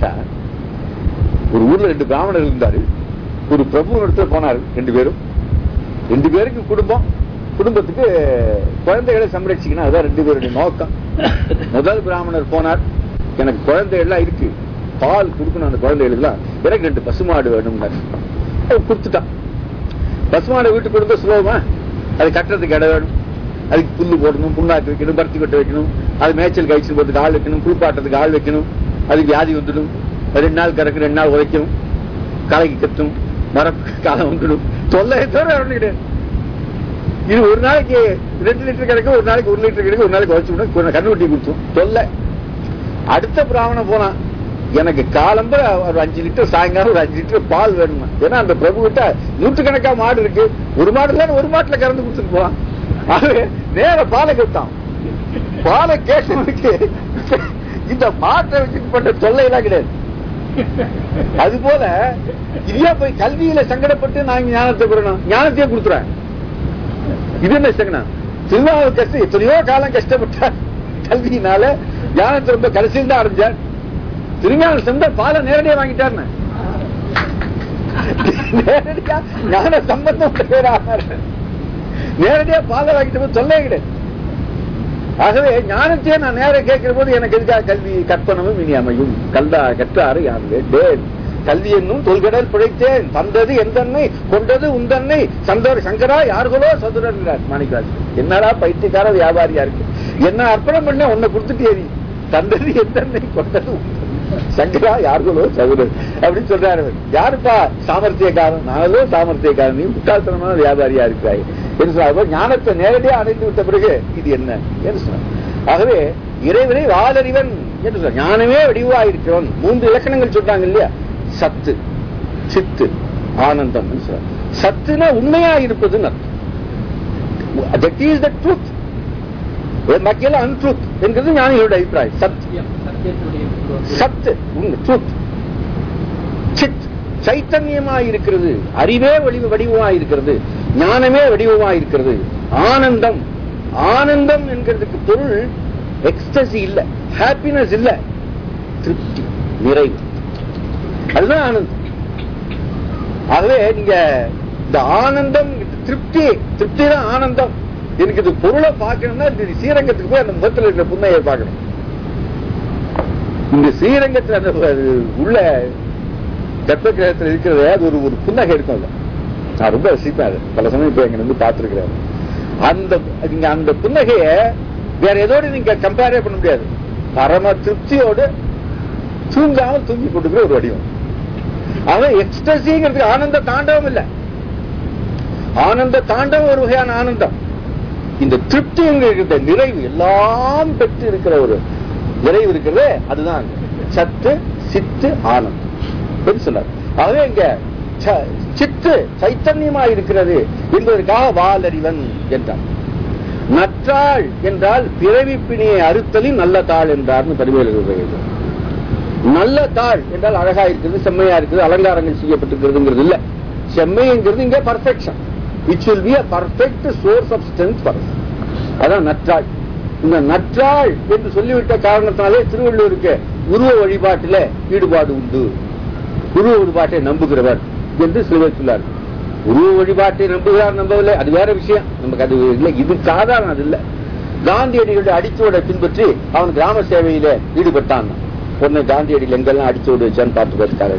கேட்டா ஒரு ஊர்ல ரெண்டு பிராமணர் இருந்தாரு ஒரு பிரபு இடத்துல போனாரு ரெண்டு பேரும் ரெண்டு பேருக்கு குடும்பம் குடும்பத்துக்கு குழந்தைகளை சம்ரட்சிக்கணும் அதுதான் ரெண்டு பேருடைய நோக்கம் முதல் பிராமணர் போனார் எனக்கு குழந்தைகள்லாம் இருக்கு பால் கொடுக்கணும் அந்த குழந்தைகளுக்குலாம் எனக்கு ரெண்டு பசுமாடு வேணும்னாரு அவர் கொடுத்துட்டான் பசுமாடை வீட்டுக்கு கொடுத்தா சுலபமா அது கட்டுறதுக்கு இடம் வேணும் அதுக்கு புல்லு போடணும் புண்ணாக்கு வைக்கணும் பருத்தி கொட்டை வைக்கணும் அது மேய்ச்சல் கழிச்சு போறதுக்கு ஆள் வைக்கணும் குளிப்பாட்டுறதுக்கு ஆள் வைக்கணும் அதுக்கு வியாதி வந்துடும் அது ரெண்டு நாள் கறக்கு ரெண்டு நாள் உழைக்கும் களைக்கு கத்தும் மரப்பு காலம் வந்துடும் தொல்லை தவிர ஒண்ணு கிடையாது இது ஒரு நாளைக்கு ரெண்டு லிட்டர் கிடைக்கும் ஒரு நாளைக்கு ஒரு லிட்டர் கிடைக்கும் ஒரு நாளைக்கு உழைச்சு விடும் கண்ணுட்டி கொடுத்தும் தொல்லை அடுத்த பிராமணம் போனான் எனக்கு காலம்பர ஒரு அஞ்சு லிட்டர் சாயங்காலம் ஒரு அஞ்சு லிட்டர் பால் வேணுமா ஏன்னா அந்த பிரபு கிட்ட நூற்றுக்கணக்கா மாடு இருக்கு ஒரு மாடு இல்ல ஒரு மாட்டுல கறந்து கொடுத்துட்டு போவான் ஆகவே நேர பாலை கேட்டான் பாலை கேட்டவனுக்கு இந்த மாட்டை வச்சுட்டு பண்ண தொல்லை எல்லாம் கிடையாது அது போல இதே போய் கல்வியில சங்கடப்பட்டு நான் இங்க ஞானத்தை பெறணும் ஞானத்தையே கொடுத்துறேன் இது என்ன சங்கடம் திருவாரூர் கஷ்டம் எத்தனையோ காலம் கஷ்டப்பட்டார் கல்வியினால ஞானத்தை ரொம்ப கடைசியில் தான் அடைஞ்சார் திருஞான சந்த பாலை நேரடியா வாங்கிட்டாருன்னு நேரடியா ஞான சம்பந்தம் பேரானார் நேரடியா பாலை வாங்கிட்டு போது சொல்லே கிடையாது ஆகவே ஞானத்தையே நான் நேரம் கேட்கிற போது எனக்கு எதுக்காக கல்வி கற்பனமும் இனி அமையும் கல்லா கற்றாறு யார் வேண்டேன் கல்வி என்னும் தொல்கடல் பிழைத்தேன் தந்தது எந்தன்னை கொண்டது உந்தன்னை சந்தர் சங்கரா யார்களோ சதுரன்கிறார் மாணிக்கராஜ் என்னடா பைத்தியக்கார வியாபாரியா இருக்கு என்ன அர்ப்பணம் பண்ண உன்னை கொடுத்துட்டே நீ தந்தது எந்தன்னை கொண்டது உந்தன்னை. சங்கரா யார்களோ சதுரன் அப்படின்னு சொல்றாரு அவர். யாருப்பா சாமர்த்தியக்காரன் நானோ சாமர்த்தியக்காரன் நீ முட்டாள்தனமான வியாபாரியா இருக்கிறாய் என்று சொன்னார் ஞானத்தை நேரடியாக அடைந்து விட்ட பிறகு இது என்ன என்று சொன்னார் ஆகவே இறைவனை வாலறிவன் என்று சொன்னார் ஞானமே வடிவா இருக்கிறவன் மூன்று இலக்கணங்கள் சொன்னாங்க இல்லையா சத்து சித்து ஆனந்தம் என்று சொன்னார் சத்துனா உண்மையா இருப்பதுன்னு அர்த்தம் தட் இஸ் த ட்ரூத் மக்கள் அன்ட்ரூத் என்கிறது ஞானிகளோட அபிப்பிராயம் சத் சத்து உண்மை ட்ரூத் சித் சைத்தன்யமாய் இருக்கிறது அறிவே வடிவ வடிவமாய் இருக்கிறது ஞானமே வடிவமாய் இருக்கிறது ஆனந்தம் ஆனந்தம் என்கிறதுக்கு பொருள் எக்ஸ்டசி இல்ல ஹாப்பினஸ் இல்ல திருப்தி நிறைவு அதுதான் ஆனந்தம் ஆகவே நீங்க இந்த ஆனந்தம் திருப்தி திருப்தி தான் ஆனந்தம் எனக்கு இது பொருளை பார்க்கணும்னா இந்த ஸ்ரீரங்கத்துக்கு போய் அந்த முகத்தில் இருக்கிற புன்னையை பார்க்கணும் இந்த ஸ்ரீரங்கத்தில் அந்த அது உள்ள கர்ப்ப கிரகத்தில் இருக்கிறது அது ஒரு ஒரு புன்னகை இருக்கும் அதுல நான் ரொம்ப ரசிப்பேன் அது பல சமயம் இப்ப எங்க வந்து பார்த்திருக்கிறேன் அந்த நீங்க அந்த புன்னகைய வேற எதோட நீங்க கம்பேரே பண்ண முடியாது பரம திருப்தியோடு தூங்காமல் தூங்கி கொடுக்கிற ஒரு வடிவம் அதான் எக்ஸ்டசிங்கிறதுக்கு ஆனந்த தாண்டவம் இல்ல ஆனந்த தாண்டவம் ஒரு வகையான ஆனந்தம் இந்த திருப்தி இருக்கிற நிறைவு எல்லாம் பெற்று இருக்கிற ஒரு நிறைவு இருக்கிறது அதுதான் சத்து சித்து ஆனந்தம் என்று சொன்னார் ஆகவே இங்க ச- சித்து சைத்தன்யமா இருக்கிறது என்பதற்காக வாலறிவன் என்றார் நற்றாள் என்றால் பிறவி பிணியை அறுத்தலின் நல்ல தாள் என்றார்னு பதிவேல் நல்ல தாள் என்றால் அழகா இருக்கிறது செம்மையா இருக்குது அலங்காரங்கள் செய்யப்பட்டிருக்கிறதுங்கிறது இல்ல செம்மைங்கிறது இங்க perfection it will be a perfect source of strength for அதான் நற்றாள் இந்த நற்றாள் என்று சொல்லிவிட்ட காரணத்தினாலே திருவள்ளுவருக்கு உருவ வழிபாட்டில ஈடுபாடு உண்டு உருவ வழிபாட்டை நம்புகிறவர் என்று சிலுவர் சொல்லார் உருவ வழிபாட்டை நம்புகிறார் நம்பவில்லை அது வேற விஷயம் நமக்கு அது இல்லை இது சாதாரண அது இல்ல காந்தியடிகளுடைய அடிச்சோட பின்பற்றி அவன் கிராம சேவையில ஈடுபட்டான் உடனே காந்தியடிகள் எங்கெல்லாம் அடிச்சோடு வச்சான்னு பார்த்து பார்த்துக்காரு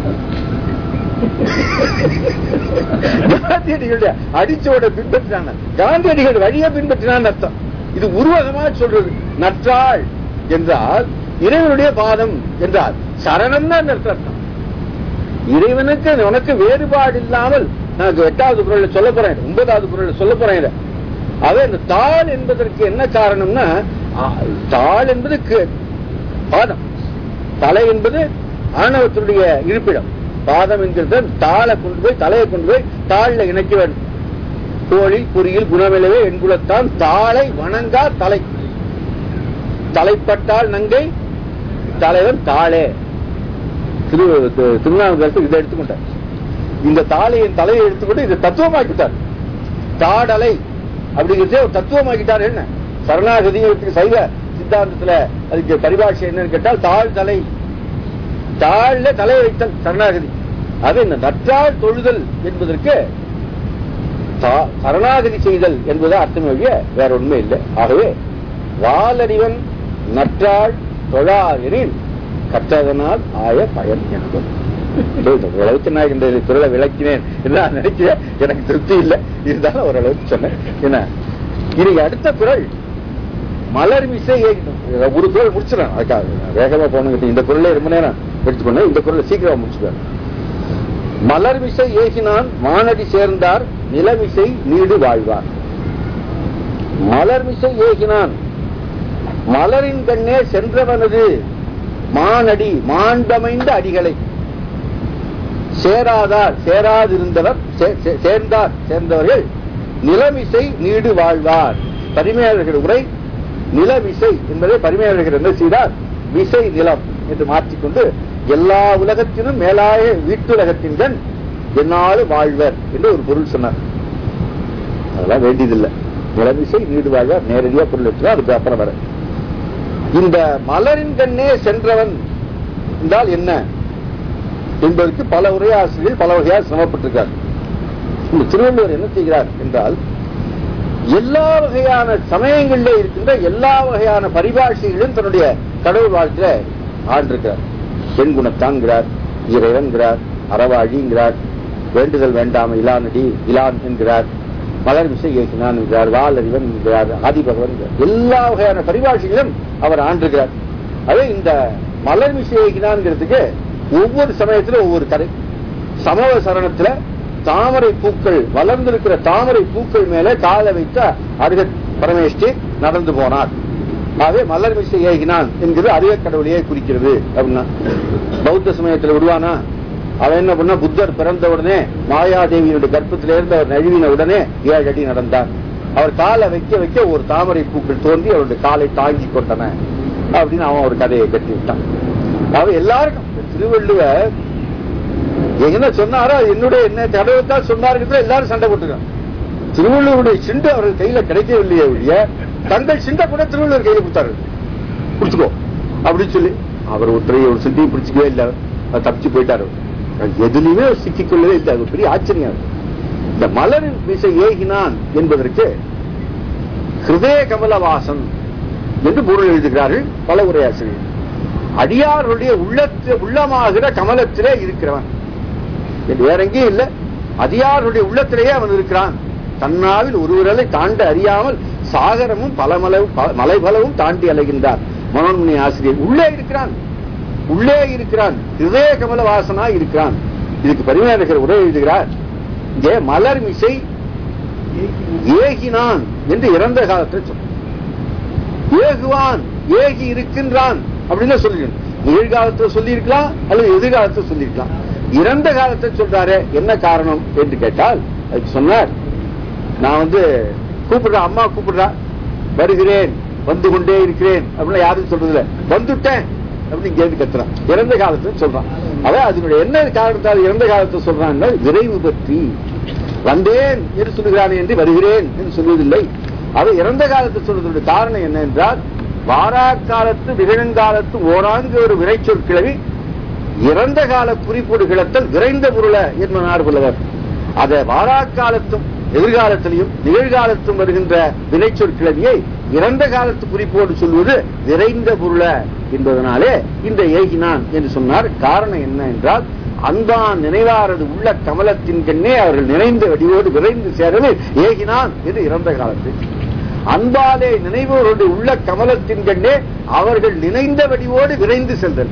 காந்தியடிகளுடைய அடிச்சோட பின்பற்றினான் காந்தியடிகள் வழியை பின்பற்றினான் அர்த்தம் இது உருவகமா சொல்றது நற்றாள் என்றால் இறைவனுடைய பாதம் என்றால் சரணம் தான் அர்த்தம் இறைவனுக்கு உனக்கு வேறுபாடு இல்லாமல் நான் எட்டாவது குரல்ல சொல்ல போறேன் ஒன்பதாவது குரல்ல சொல்ல போறேன் இதை. ஆக இந்த தாள் என்பதற்கு என்ன காரணம்னா ஆ, தாள் என்பது கு- பாதம் தலை என்பது ஆணவத்தினுடைய இருப்பிடம் பாதம் என்கிறது தாளை கொண்டு போய் தலையை கொண்டு போய் தாள்ல இணைக்க வேண்டும் கோழில் குறியில் குணவிளைவே என்குலத்தான் தாளை வணங்கா தலை தலைப்பட்டால் நங்கை தலைவன் தாளே திரு தி- திருநாவுக்கரசு இதை எடுத்துக்கொண்டார் இந்த தாளையின் தலையை எடுத்துக்கொண்டு இதை தத்துவமாக்கிட்டார் தாடலை அப்படிங்கிறதே ஒரு தத்துவமாக்கிட்டார் என்ன சரணாகதிக்கு சைவ சித்தாந்தத்துல அதுக்கு பரிபாஷை என்னன்னு கேட்டால் தாழ் தலை தாழ்ல தலை வைத்தல் சரணாகதி அது இந்த நற்றாள் தொழுதல் என்பதற்கு தா- சரணாகதி செய்தல் என்பது அர்த்தம் வழிய வேற உண்மை இல்லை ஆகவே வாலறிவன் நற்றாள் தொழாதெனில் கற்றதனால் ஆய பயன் எனக்கும் ஓரளவுக்கு நான் இந்த குரலை விளக்கினேன் என்று நான் நினைக்கிறேன் எனக்கு திருப்தி இல்லை இருந்தாலும் ஓரளவுக்கு சொன்னேன் என்ன இன்னைக்கு அடுத்த குரல் மலர் மிசை ஏகிடும் ஒரு குரல் முடிச்சிடறேன் அதுக்காக வேகமா போனது இந்த குரலை ரொம்ப நேரம் எடுத்துக்கொண்டு இந்த குரலை சீக்கிரமா முடிச்சுக்கிறேன் மலர் மிசை ஏகினான் மானடி சேர்ந்தார் நிலமிசை நீடு வாழ்வார் மலர் மிசை ஏகினான் மலரின் கண்ணே சென்றவனது மானடி மாண்டமைந்த அடிகளை சேராதார் சேராதிருந்தவர் சே- சே- சேர்ந்தார் சேர்ந்தவர்கள் நிலமிசை நீடு வாழ்வார் பரிமையாளர்கள் உரை நிலமிசை என்பதை பரிமையாளர்கள் என்ன செய்தார் விசை நிலம் என்று மாற்றிக்கொண்டு எல்லா உலகத்திலும் மேலாய வீட்டுலகத்தின் கண் என்னாலும் வாழ்வர் என்று ஒரு பொருள் சொன்னார் அதெல்லாம் வேண்டியதில்லை நிலமிசை நீடு வாழ்வார் நேரடியா பொருள் எடுத்துனா அதுக்கு அப்புறம் வர இந்த மலரின் கண்ணே சென்றவன் என்றால் என்ன என்பதற்கு பல உரையாசிரியர்கள் பல வகையாக சிரமப்பட்டிருக்கார் இந்த திருவள்ளுவர் என்ன செய்கிறார் என்றால் எல்லா வகையான சமயங்களிலே இருக்கின்ற எல்லா வகையான பரிபாஷைகளும் தன்னுடைய கடவுள் வாழ்க்கையில ஆண்டிருக்கிறார் பெண் குணத்தான்கிறார் இறைவன்கிறார் அறவாழிங்கிறார் வேண்டுதல் வேண்டாம இலானடி இலான் என்கிறார் மலர் விசை ஏற்றினான் என்கிறார் வாலறிவன் என்கிறார் ஆதிபகவன் என்கிறார். எல்லா வகையான பரிபாஷைகளும் அவர் ஆண்டிருக்கிறார் அதே இந்த மலர் விசை ஏற்றினான்ங்கிறதுக்கு ஒவ்வொரு சமயத்திலும் ஒவ்வொரு கதை சமவ சரணத்துல தாமரை பூக்கள் வளர்ந்திருக்கிற தாமரை பூக்கள் மேல காலை வைத்த அருக பரமேஷ்டி நடந்து போனார் ஆகவே மலர் மிசை ஏகினான் என்கிறது அருக கடவுளையே குறிக்கிறது அப்படின்னா பௌத்த சமயத்துல விடுவானா அவன் என்ன பண்ணா புத்தர் பிறந்த உடனே மாயாதேவியினுடைய கர்ப்பத்திலிருந்து அவர் நழுவின உடனே ஏழு அடி நடந்தார் அவர் காலை வைக்க வைக்க ஒரு தாமரை பூக்கள் தோன்றி அவருடைய காலை தாங்கி கொண்டன அப்படின்னு அவன் ஒரு கதையை கட்டி விட்டான் அவன் எல்லாருக்கும் திருவள்ளுவர் என்ன சொன்னாரோ அது என்னுடைய என்ன கடவுள் தான் சொன்னாருங்கிறதுல எல்லாரும் சண்டை போட்டுருக்காங்க திருவள்ளுவருடைய சிண்டு அவர்கள் கையில கிடைக்கவில்லையே ஒழிய தங்கள் சிண்டை கூட திருவள்ளுவர் கையில கொடுத்தாரு பிடிச்சுக்கோ அப்படின்னு சொல்லி அவர் ஒற்றைய ஒரு சிண்டையும் பிடிச்சிக்கவே இல்லை அவர் தப்பிச்சு போயிட்டாரு அவர் எதுலையுமே அவர் சிக்கிக்கொள்ளவே இல்லை அது ஒரு பெரிய ஆச்சரியம் அது. இந்த மலரின் விசை ஏகினான் என்பதற்கு ஹிருதய கமலவாசன் என்று பொருள் எழுதுகிறார்கள் பல உரையாசிரியர் அடியாருடைய உள்ளத்து உள்ளமாகிற கமலத்திலே இருக்கிறவன் இது வேற எங்கேயும் இல்ல அதியாருடைய உள்ளத்திலேயே அவன் இருக்கிறான் தன்னாவில் ஒரு விரலை தாண்ட அறியாமல் சாகரமும் பலமளவு ப- மலைபலவும் தாண்டி அலைகின்றார் மனோன்மணி ஆசிரியர் உள்ளே இருக்கிறான் உள்ளே இருக்கிறான் ஹிருதய கமல வாசனா இருக்கிறான் இதுக்கு பரிமையாளர்கள் உரை எழுதுகிறார் இங்கே மலர் மிசை ஏகினான் என்று இறந்த காலத்தில் சொன்னார் ஏகுவான் ஏகி இருக்கின்றான் அப்படின்னு சொல்லிருக்கணும் நிகழ்காலத்துல சொல்லியிருக்கலாம் அல்லது எதிர்காலத்துல சொல்லியிருக்கலாம் இறந்த காலத்தை சொல்றாரு என்ன காரணம் என்று கேட்டால் அதுக்கு சொன்னார் நான் வந்து கூப்பிடுறேன் அம்மா கூப்பிடுறா வருகிறேன் வந்து கொண்டே இருக்கிறேன் அப்படின்னு யாரும் சொல்றது இல்ல வந்துட்டேன் அப்படின்னு இங்க இருந்து கத்துறான் இறந்த காலத்தை சொல்றான் அவன் அதனுடைய என்ன காரணத்தால் இறந்த காலத்தை சொல்றான் விரைவு பற்றி வந்தேன் என்று சொல்லுகிறானே என்று வருகிறேன் என்று சொல்வதில்லை அவன் இறந்த காலத்தை சொல்வதனுடைய காரணம் என்ன என்றால் வாராக்காலத்து விகழங்காலத்து ஓராங்கு ஒரு விரைச்சொற் கிளவி இறந்த கால குறிப்போடு கிளத்தல் விரைந்த பொருள என்பனார் புலவர் அதை வாராக்காலத்தும் எதிர்காலத்திலையும் நிகழ்காலத்தும் வருகின்ற வினைச்சொற் கிளவியை இறந்த காலத்து குறிப்போடு சொல்வது விரைந்த பொருள என்பதனாலே இந்த ஏகினான் என்று சொன்னார் காரணம் என்ன என்றால் அன்பான் நினைவாரது உள்ள கமலத்தின் கண்ணே அவர்கள் நிறைந்த வடிவோடு விரைந்து சேரவே ஏகினான் என்று இறந்த காலத்தில் அன்பாலே நினைவோருடைய உள்ள கமலத்தின் கண்ணே அவர்கள் நினைந்த வடிவோடு விரைந்து செல்தல்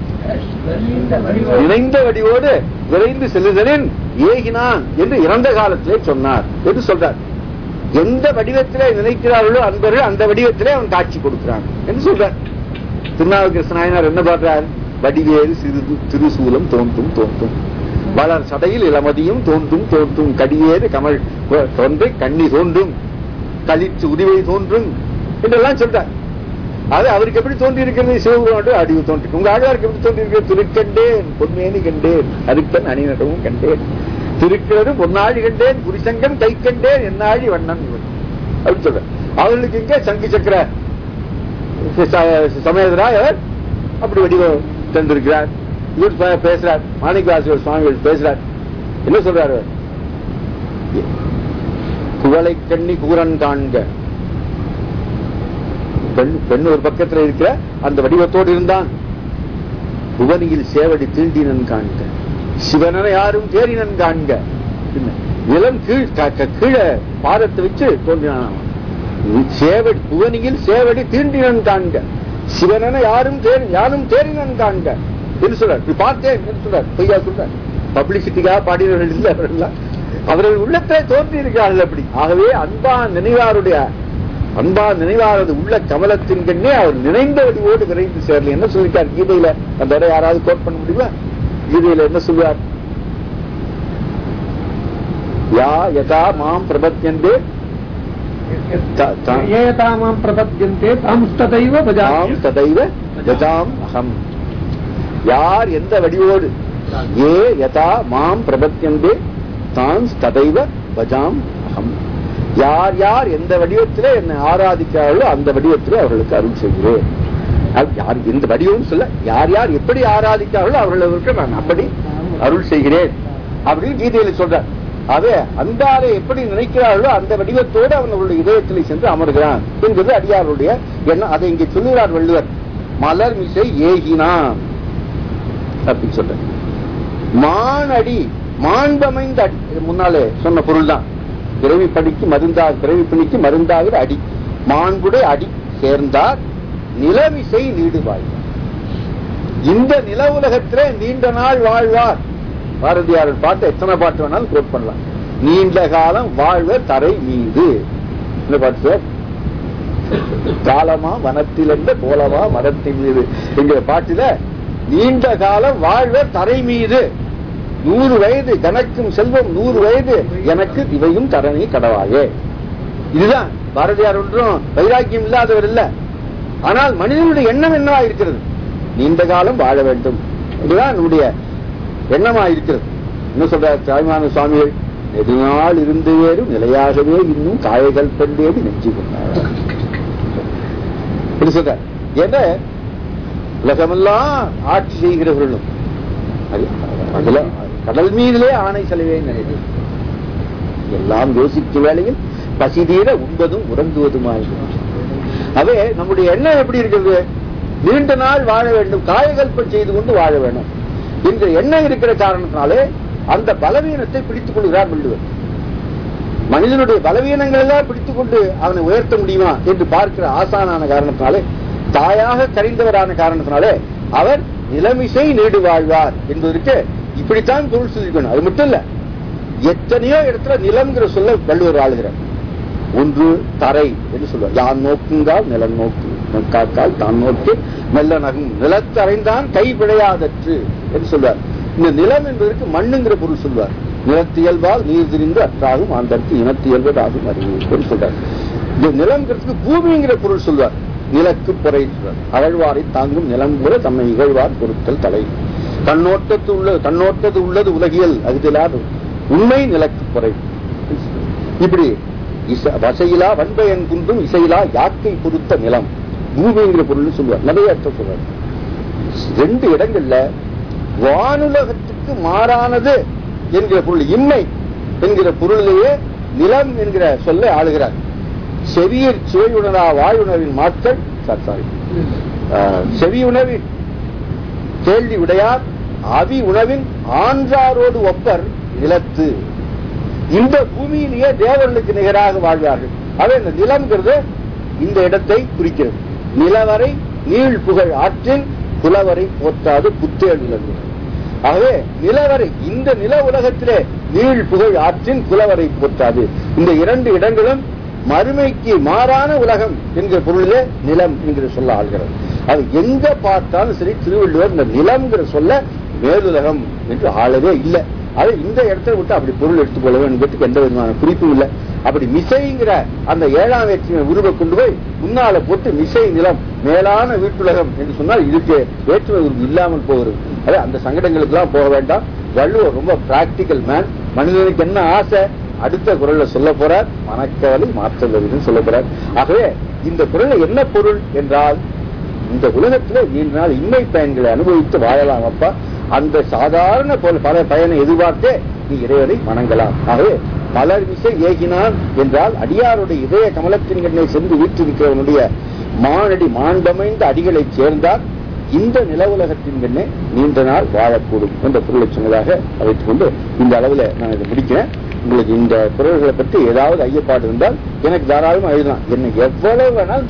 நினைந்த வடிவோடு விரைந்து செல்லுதலின் ஏகினான் என்று இறந்த காலத்திலே சொன்னார் என்று சொல்றார் எந்த வடிவத்திலே நினைக்கிறார்களோ அன்பர்கள் அந்த வடிவத்திலே அவன் காட்சி கொடுக்கிறான் என்று சொல்றார் திருநாவுக்கரசு நாயனார் என்ன பாடுறார் வடிவேறு சிறிது திருசூலம் தோன்றும் தோன்றும் வளர் சடையில் இளமதியும் தோன்றும் தோன்றும் கடியேறு கமல் தோன்றி கண்ணி தோன்றும் கழித்து உரிவை தோன்றும் என்றெல்லாம் சொல்றார் அது அவருக்கு எப்படி தோன்றி இருக்கிறது சிவபெருமானுடைய அடிவு தோன்றி உங்க ஆழ்வாருக்கு எப்படி தோன்றி இருக்கிறது திருக்கண்டேன் பொன்மேனி கண்டேன் அருக்கன் அணிநடவும் கண்டேன் திருக்கிறது பொன்னாழி கண்டேன் குருசங்கம் கை கண்டேன் என்னாழி வண்ணன் இவன் அப்படின்னு சொல்ற அவர்களுக்கு இங்க சங்கு சக்கர ச- சமேதராயர் அப்படி வடிவம் தந்திருக்கிறார் இவர் பே- பேசுறார் மாணிக்கவாசகர் சுவாமிகள் பேசுறார் என்ன சொல்றாரு அவர்? குவளை கண்ணி கூரன் காண்க பெண் பெண் ஒரு பக்கத்துல இருக்கிற அந்த வடிவத்தோடு இருந்தான் புவனியில் சேவடி தீண்டினன் காண்க சிவனனை யாரும் தேறினன் காண்க என்ன? நிலம் கீழ் க- க- கீழே பாதத்தை வச்சு தோன்றினான் சேவடி புவனியில் சேவடி தீண்டினன் காண்க சிவனென யாரும் தேறி யாரும் தேறினன் காண்க என்று சொல்றார் இப்படி பார்த்தேன் என்று சொல்றார் பொய்யா சொல்றார் பப்ளிசிட்டிக்காக பாடினவர்கள் இல்லை அவர்கள் அவர்கள் உள்ளத்தை தோன்றி இருக்கிறார்கள் அப்படி ஆகவே அன்பா நினைவாருடைய அன்பா நினைவாரது உள்ள கமலத்தின் கண்ணே அவர் நினைந்த வடிவோடு விரைந்து சேரல என்ன சொல்லிருக்கார் கீதையில அந்த இடம் யாராவது கோட் பண்ண முடியுமா கீதையில என்ன சொல்லுவார் யா யதா மாம் பிரபத்தியந்தே த- த- ஏதாமாம் பிரபத்தியந்தே தாம்ஸ்ததைவ தாம் பஜாமி ததைவ யதாம் அகம் யார் எந்த வடிவோடு ஏ யதா மாம் பிரபத்தியந்தே தான் ததைவ பஜாம் அகம் யார் யார் எந்த வடிவத்திலே என்னை ஆராதிக்கிறார்களோ அந்த வடிவத்திலே அவர்களுக்கு அருள் செய்கிறேன் அது யார் எந்த வடிவம் சொல்ல யார் யார் எப்படி ஆராதிக்கிறார்களோ அவர்களுக்கு நான் அப்படி அருள் செய்கிறேன் அப்படின்னு கீதையில சொல்றார் அதே அந்தாரை எப்படி நினைக்கிறார்களோ அந்த வடிவத்தோடு அவனுடைய இதயத்தில் சென்று அமர்கிறான் என்பது அடியாருடைய எண்ணம் அதை இங்கே சொல்லுகிறார் வள்ளுவர் மலர் மிசை ஏகினான் அப்படின்னு சொல்ற மானடி மாண்பமைந்த அடி இது முன்னாலே சொன்ன பொருள் தான் பிறவி படிக்கு மருந்தாக பிறவி பணிக்கு மருந்தாக அடி மாண்புடைய அடி சேர்ந்தார் நிலமிசை நீடுவாய் இந்த நில உலகத்திலே நீண்ட நாள் வாழ்வார் பாரதியார் பாட்டு எத்தனை பாட்டு வேணாலும் கோட் பண்ணலாம் நீண்ட காலம் வாழ்வ தரை மீது இந்த பாட்டு சார் காலமா வனத்தில் என்ற கோலமா மரத்தின் மீது என்கிற பாட்டில நீண்ட காலம் வாழ்வ தரை மீது நூறு வயது கணக்கும் செல்வம் நூறு வயது எனக்கு இவையும் தரணி கடவாயே இதுதான் பாரதியார் ஒன்றும் வைராக்கியம் இல்லாதவர் இல்ல ஆனால் மனிதனுடைய எண்ணம் என்னவா இருக்கிறது நீண்ட காலம் வாழ வேண்டும் இதுதான் நம்முடைய எண்ணமா இருக்கிறது என்ன சொல்றார் தாய்மான சுவாமிகள் நெடுநாள் இருந்து வேறும் நிலையாகவே இன்னும் காயகள் பெண்டேது நெஞ்சு கொண்டார் இப்படி சொல்றார் என்ன உலகமெல்லாம் ஆட்சி செய்கிறவர்களும் அது- அதுல கடல் மீதிலே ஆணை செலவேன் நினைக்கிறேன் எல்லாம் யோசிக்கும் வேளையில் பசி தீர உண்பதும் உறங்குவதுமாயிருக்கும் அவே நம்முடைய எண்ணம் எப்படி இருக்கிறது நீண்ட நாள் வாழ வேண்டும் காயகல்பம் செய்து கொண்டு வாழ வேண்டும் என்ற எண்ணம் இருக்கிற காரணத்தினாலே அந்த பலவீனத்தை பிடித்துக் கொள்கிறார் வள்ளுவர் மனிதனுடைய பலவீனங்கள் எல்லாம் பிடித்துக் கொண்டு அவனை உயர்த்த முடியுமா என்று பார்க்கிற ஆசானான காரணத்தினாலே தாயாக கரைந்தவரான காரணத்தினாலே அவர் நிலைமிசை நீடு வாழ்வார் என்பதற்கு இப்படித்தான் பொருள் சொல்லிக்கணும் அது மட்டும் இல்ல எத்தனையோ இடத்துல நிலம்ங்கிற சொல்ல வள்ளுவர் ஆளுகிறார் ஒன்று தரை என்று சொல்வார் யான் நோக்குங்கால் நிலம் நோக்கு நோக்காக்கால் தான் நோக்கு மெல்ல நகும் நிலத்தரைந்தான் கை பிழையாதற்று என்று சொல்வார் இந்த நிலம் என்பதற்கு மண்ணுங்கிற பொருள் சொல்வார் நிலத்தியல்பால் நீர் திரிந்து அற்றாகும் ஆந்தற்கு இனத்தியல்வதாகும் அறிவு என்று சொல்றார் இந்த நிலம்ங்கிறதுக்கு பூமிங்கிற பொருள் சொல்வார் நிலக்கு பொறை சொல்வார் அகழ்வாரை தாங்கும் நிலம் கூட தம்மை இகழ்வார் பொருட்கள் தலை கண்ணோட்டத்து உள்ளது கண்ணோட்டது உள்ளது உலகியல் அகுதிலார் உண்மை நிலக்கு பொறை இப்படி இச- வசையிலா வன்பயன் குன்றும் இசையிலா யாக்கை பொருத்த நிலம் பூமிங்கிற பொருள் சொல்லுவார் நிறைய அர்த்தம் சொல்வார் ரெண்டு இடங்கள்ல வானுலகத்துக்கு மாறானது என்கிற பொருள் இன்மை என்கிற பொருளிலேயே நிலம் என்கிற சொல்லை ஆளுகிறார் செவியர் சுவையுணரா வாயுணர்வின் மாட்கள் சாரி செவி உணவின் கேள்வி உடையார் அவி உணவின் ஆன்றாரோடு ஒப்பர் நிலத்து இந்த பூமியிலேயே தேவர்களுக்கு நிகராக வாழ்வார்கள் அவை இந்த நிலம்ங்கிறது இந்த இடத்தை குறிக்கிறது நிலவரை நீள் புகழ் ஆற்றில் புலவரை போற்றாது புத்தேள் நிலவு ஆகவே நிலவரை இந்த நில உலகத்திலே நீள் புகழ் ஆற்றின் புலவரை போற்றாது இந்த இரண்டு இடங்களும் மறுமைக்கு மாறான உலகம் என்கிற பொருளிலே நிலம் என்கிற சொல்ல ஆள்கிறது அது எங்க பார்த்தாலும் சரி திருவள்ளுவர் இந்த நிலம்ங்கிற சொல்ல மேலுலகம் என்று ஆளவே இல்லை அது இந்த இடத்துல விட்டு அப்படி பொருள் எடுத்துக் கொள்ள வேண்டுங்கிறதுக்கு எந்த விதமான குறிப்பும் இல்லை அப்படி மிசைங்கிற அந்த ஏழாம் வேற்றுமை உருவ கொண்டு போய் முன்னால போட்டு மிசை நிலம் மேலான வீட்டுலகம் என்று சொன்னால் இதுக்கு வேற்றுமை உருவு இல்லாமல் போகிறது அது அந்த சங்கடங்களுக்கு எல்லாம் போக வேண்டாம் வள்ளுவர் ரொம்ப பிராக்டிக்கல் மேன் மனிதனுக்கு என்ன ஆசை அடுத்த குரல்ல சொல்ல போறார் மனக்கவலை மாற்றல் சொல்ல போறார் ஆகவே இந்த குரல்ல என்ன பொருள் என்றால் இந்த உலகத்துல நீண்ட நாள் இன்மை பயன்களை அனுபவித்து வாழலாம் அப்பா அந்த சாதாரண போல பல பயனை எதிர்பார்த்தே நீ இறைவனை வணங்கலாம் ஆகவே மலர் விசை ஏகினான் என்றால் அடியாருடைய இதய கமலத்தின் கண்ணை சென்று வீற்றிருக்கிறவனுடைய மானடி மாண்டமைந்த அடிகளைச் சேர்ந்தால் இந்த நில உலகத்தின் கண்ணே நீண்ட நாள் வாழக்கூடும் என்ற பொருளை சொன்னதாக வைத்துக் கொண்டு இந்த அளவில் நான் இதை முடிக்கிறேன் உங்களுக்கு இந்த குரல்களை பற்றி ஏதாவது ஐயப்பாடு இருந்தால் எனக்கு தாராளமா எழுதலாம் என்ன எவ்வளவு வேணாலும்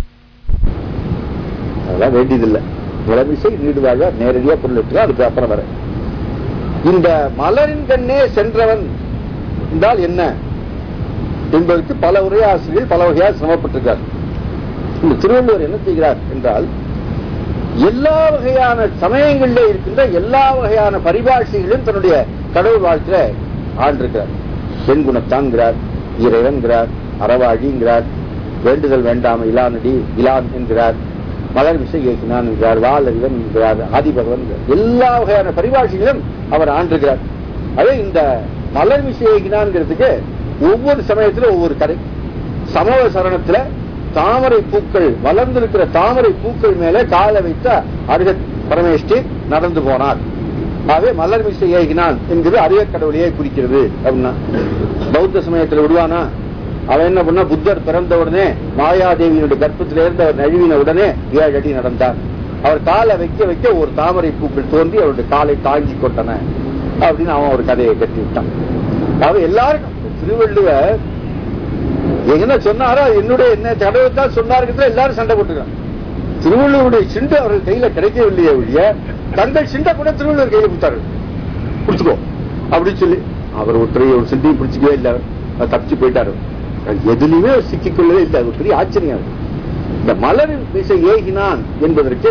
அதெல்லாம் வேண்டியதில்லை உலமிசை நீடுவாக நேரடியா பொருள் எடுத்துக்கலாம் அதுக்கு அப்புறம் வர இந்த மலரின் கண்ணே சென்றவன் என்றால் என்ன என்பதற்கு பல உரையாசிரியர்கள் பல வகையாக சிரமப்பட்டிருக்கார் இந்த திருவள்ளுவர் என்ன செய்கிறார் என்றால் எல்லா வகையான சமயங்களிலே இருக்கின்ற எல்லா வகையான பரிபாஷைகளையும் தன்னுடைய கடவுள் வாழ்க்கையில ஆண்டிருக்கிறார் பெண் குணத்தான்கிறார் இறைவன்கிறார் அறவாழிங்கிறார் வேண்டுதல் வேண்டாம இலானடி இலான் என்கிறார் மலர் விசை இயக்கினான் என்கிறார் வால் அறிவன் என்கிறார் ஆதிபகவன் எல்லா வகையான பரிபாஷைகளும் அவர் ஆண்டிருக்கிறார் அதே இந்த மலர் விசை இயக்கினான்ங்கிறதுக்கு ஒவ்வொரு சமயத்துல ஒவ்வொரு கதை சமவ சரணத்துல தாமரை பூக்கள் வளர்ந்திருக்கிற தாமரை பூக்கள் மேல காலை வைத்த அருக பரமேஷ்டி நடந்து போனார் ஆகவே மலர் மிசை ஏகினான் என்கிறது அரிய கடவுளையே குறிக்கிறது அப்படின்னா பௌத்த சமயத்தில் விடுவானா அவன் என்ன பண்ணா புத்தர் பிறந்த உடனே மாயாதேவியினுடைய கர்ப்பத்திலிருந்து அவர் நழுவின உடனே ஏழு அடி நடந்தார் அவர் காலை வைக்க வைக்க ஒரு தாமரை பூக்கள் தோன்றி அவருடைய காலை தாங்கி கொண்டன அப்படின்னு அவன் ஒரு கதையை கட்டி விட்டான் அவன் எல்லாருக்கும் திருவள்ளுவர் என்ன சொன்னாரோ என்னுடைய என்ன தடவை தான் சொன்னாருங்கிறதுல எல்லாரும் சண்டை போட்டுருக்காங்க திருவள்ளுவருடைய சிண்டு அவர்கள் கையில கிடைக்கவில்லையே ஒழிய தங்கள் சிண்டை கூட திருவள்ளுவர் கையில கொடுத்தாரு கொடுத்துக்கோ அப்படின்னு சொல்லி அவர் ஒற்றை ஒரு சிண்டையும் பிடிச்சிக்கவே இல்லை அவர் தப்பிச்சு போயிட்டாரு எதுலையுமே அவர் சிக்கிக்கொள்ளவே இல்லை அது ஒரு பெரிய ஆச்சரியம் அது. இந்த மலர் விசை ஏகினான் என்பதற்கு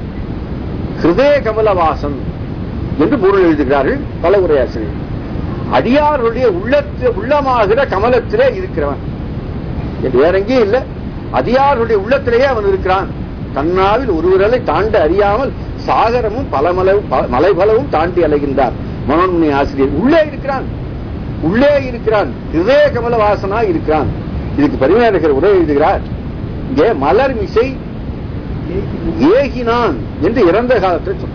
ஹிருதய கமலவாசன் என்று பொருள் எழுதுகிறார்கள் பல உரையாசிரியர்கள் அடியாருடைய உள்ளத்து உள்ளமாகிற கமலத்திலே இருக்கிறவன் இது வேற எங்கேயும் இல்ல அதியாருடைய உள்ளத்திலேயே அவன் இருக்கிறான் தன்னாவில் ஒருவரலை தாண்ட அறியாமல் சாகரமும் பலமளவும் ப- மலைபலவும் தாண்டி அலைகின்றார் மனோன்மணி ஆசிரியர் உள்ளே இருக்கிறான் உள்ளே இருக்கிறான் ஹிருதய கமல வாசனா இருக்கிறான் இதுக்கு பரிமையாளர் உரை எழுதுகிறார் இங்கே மலர் மிசை ஏகினான் என்று இறந்த காலத்தில் சொன்னார்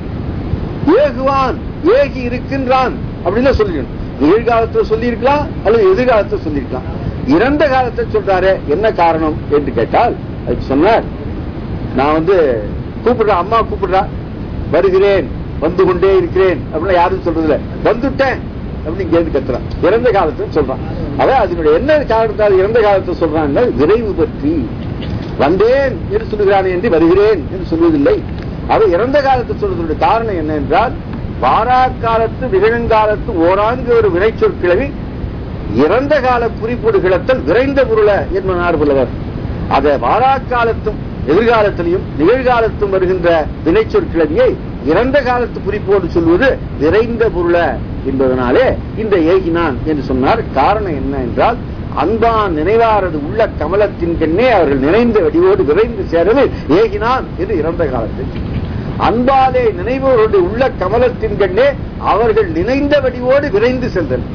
ஏகுவான் ஏகி இருக்கின்றான் அப்படின்னு சொல்லிக்கணும் நிகழ்காலத்தில் சொல்லியிருக்கலாம் அல்லது எதிர்காலத்தில் சொல்லியிருக்கலாம் இறந்த காலத்தை சொல்றாரு என்ன காரணம் என்று கேட்டால் அதுக்கு சொன்னார் நான் வந்து கூப்பிடுறேன் அம்மா கூப்பிடுறா வருகிறேன் வந்து கொண்டே இருக்கிறேன் அப்படின்னு யாரும் சொல்றது இல்ல வந்துட்டேன் அப்படின்னு இங்க இருந்து கத்துறான் இறந்த காலத்தில் சொல்றான் அதான் அதனுடைய என்ன காரணத்தால் இறந்த காலத்தை சொல்றாங்க விரைவு பற்றி வந்தேன் என்று சொல்லுகிறானே என்று வருகிறேன் என்று சொல்வதில்லை அவன் இறந்த காலத்தை சொல்வதனுடைய காரணம் என்ன என்றால் வாராக்காலத்து நிகழ்காலத்து ஓராண்டு ஒரு வினை சொற்கிழவி இறந்த கால குறிப்போடு கிளத்தல் விரைந்த பொருள என்பனார் புலவர் அதை வாராக்காலத்தும் எதிர்காலத்திலையும் நிகழ்காலத்தும் வருகின்ற வினை சொற்கிழவியை இறந்த காலத்து குறிப்போடு சொல்வது விரைந்த பொருள என்பதனாலே இந்த ஏகினான் என்று சொன்னார் காரணம் என்ன என்றால் அன்பான் நினைவாரது உள்ள கமலத்தின் கண்ணே அவர்கள் நினைந்த வடிவோடு விரைந்து சேரது ஏகினான் என்று இறந்த காலத்தில் அன்பாலே நினைவோருடைய உள்ள கமலத்தின் கண்ணே அவர்கள் நினைந்த வடிவோடு விரைந்து செல்தல்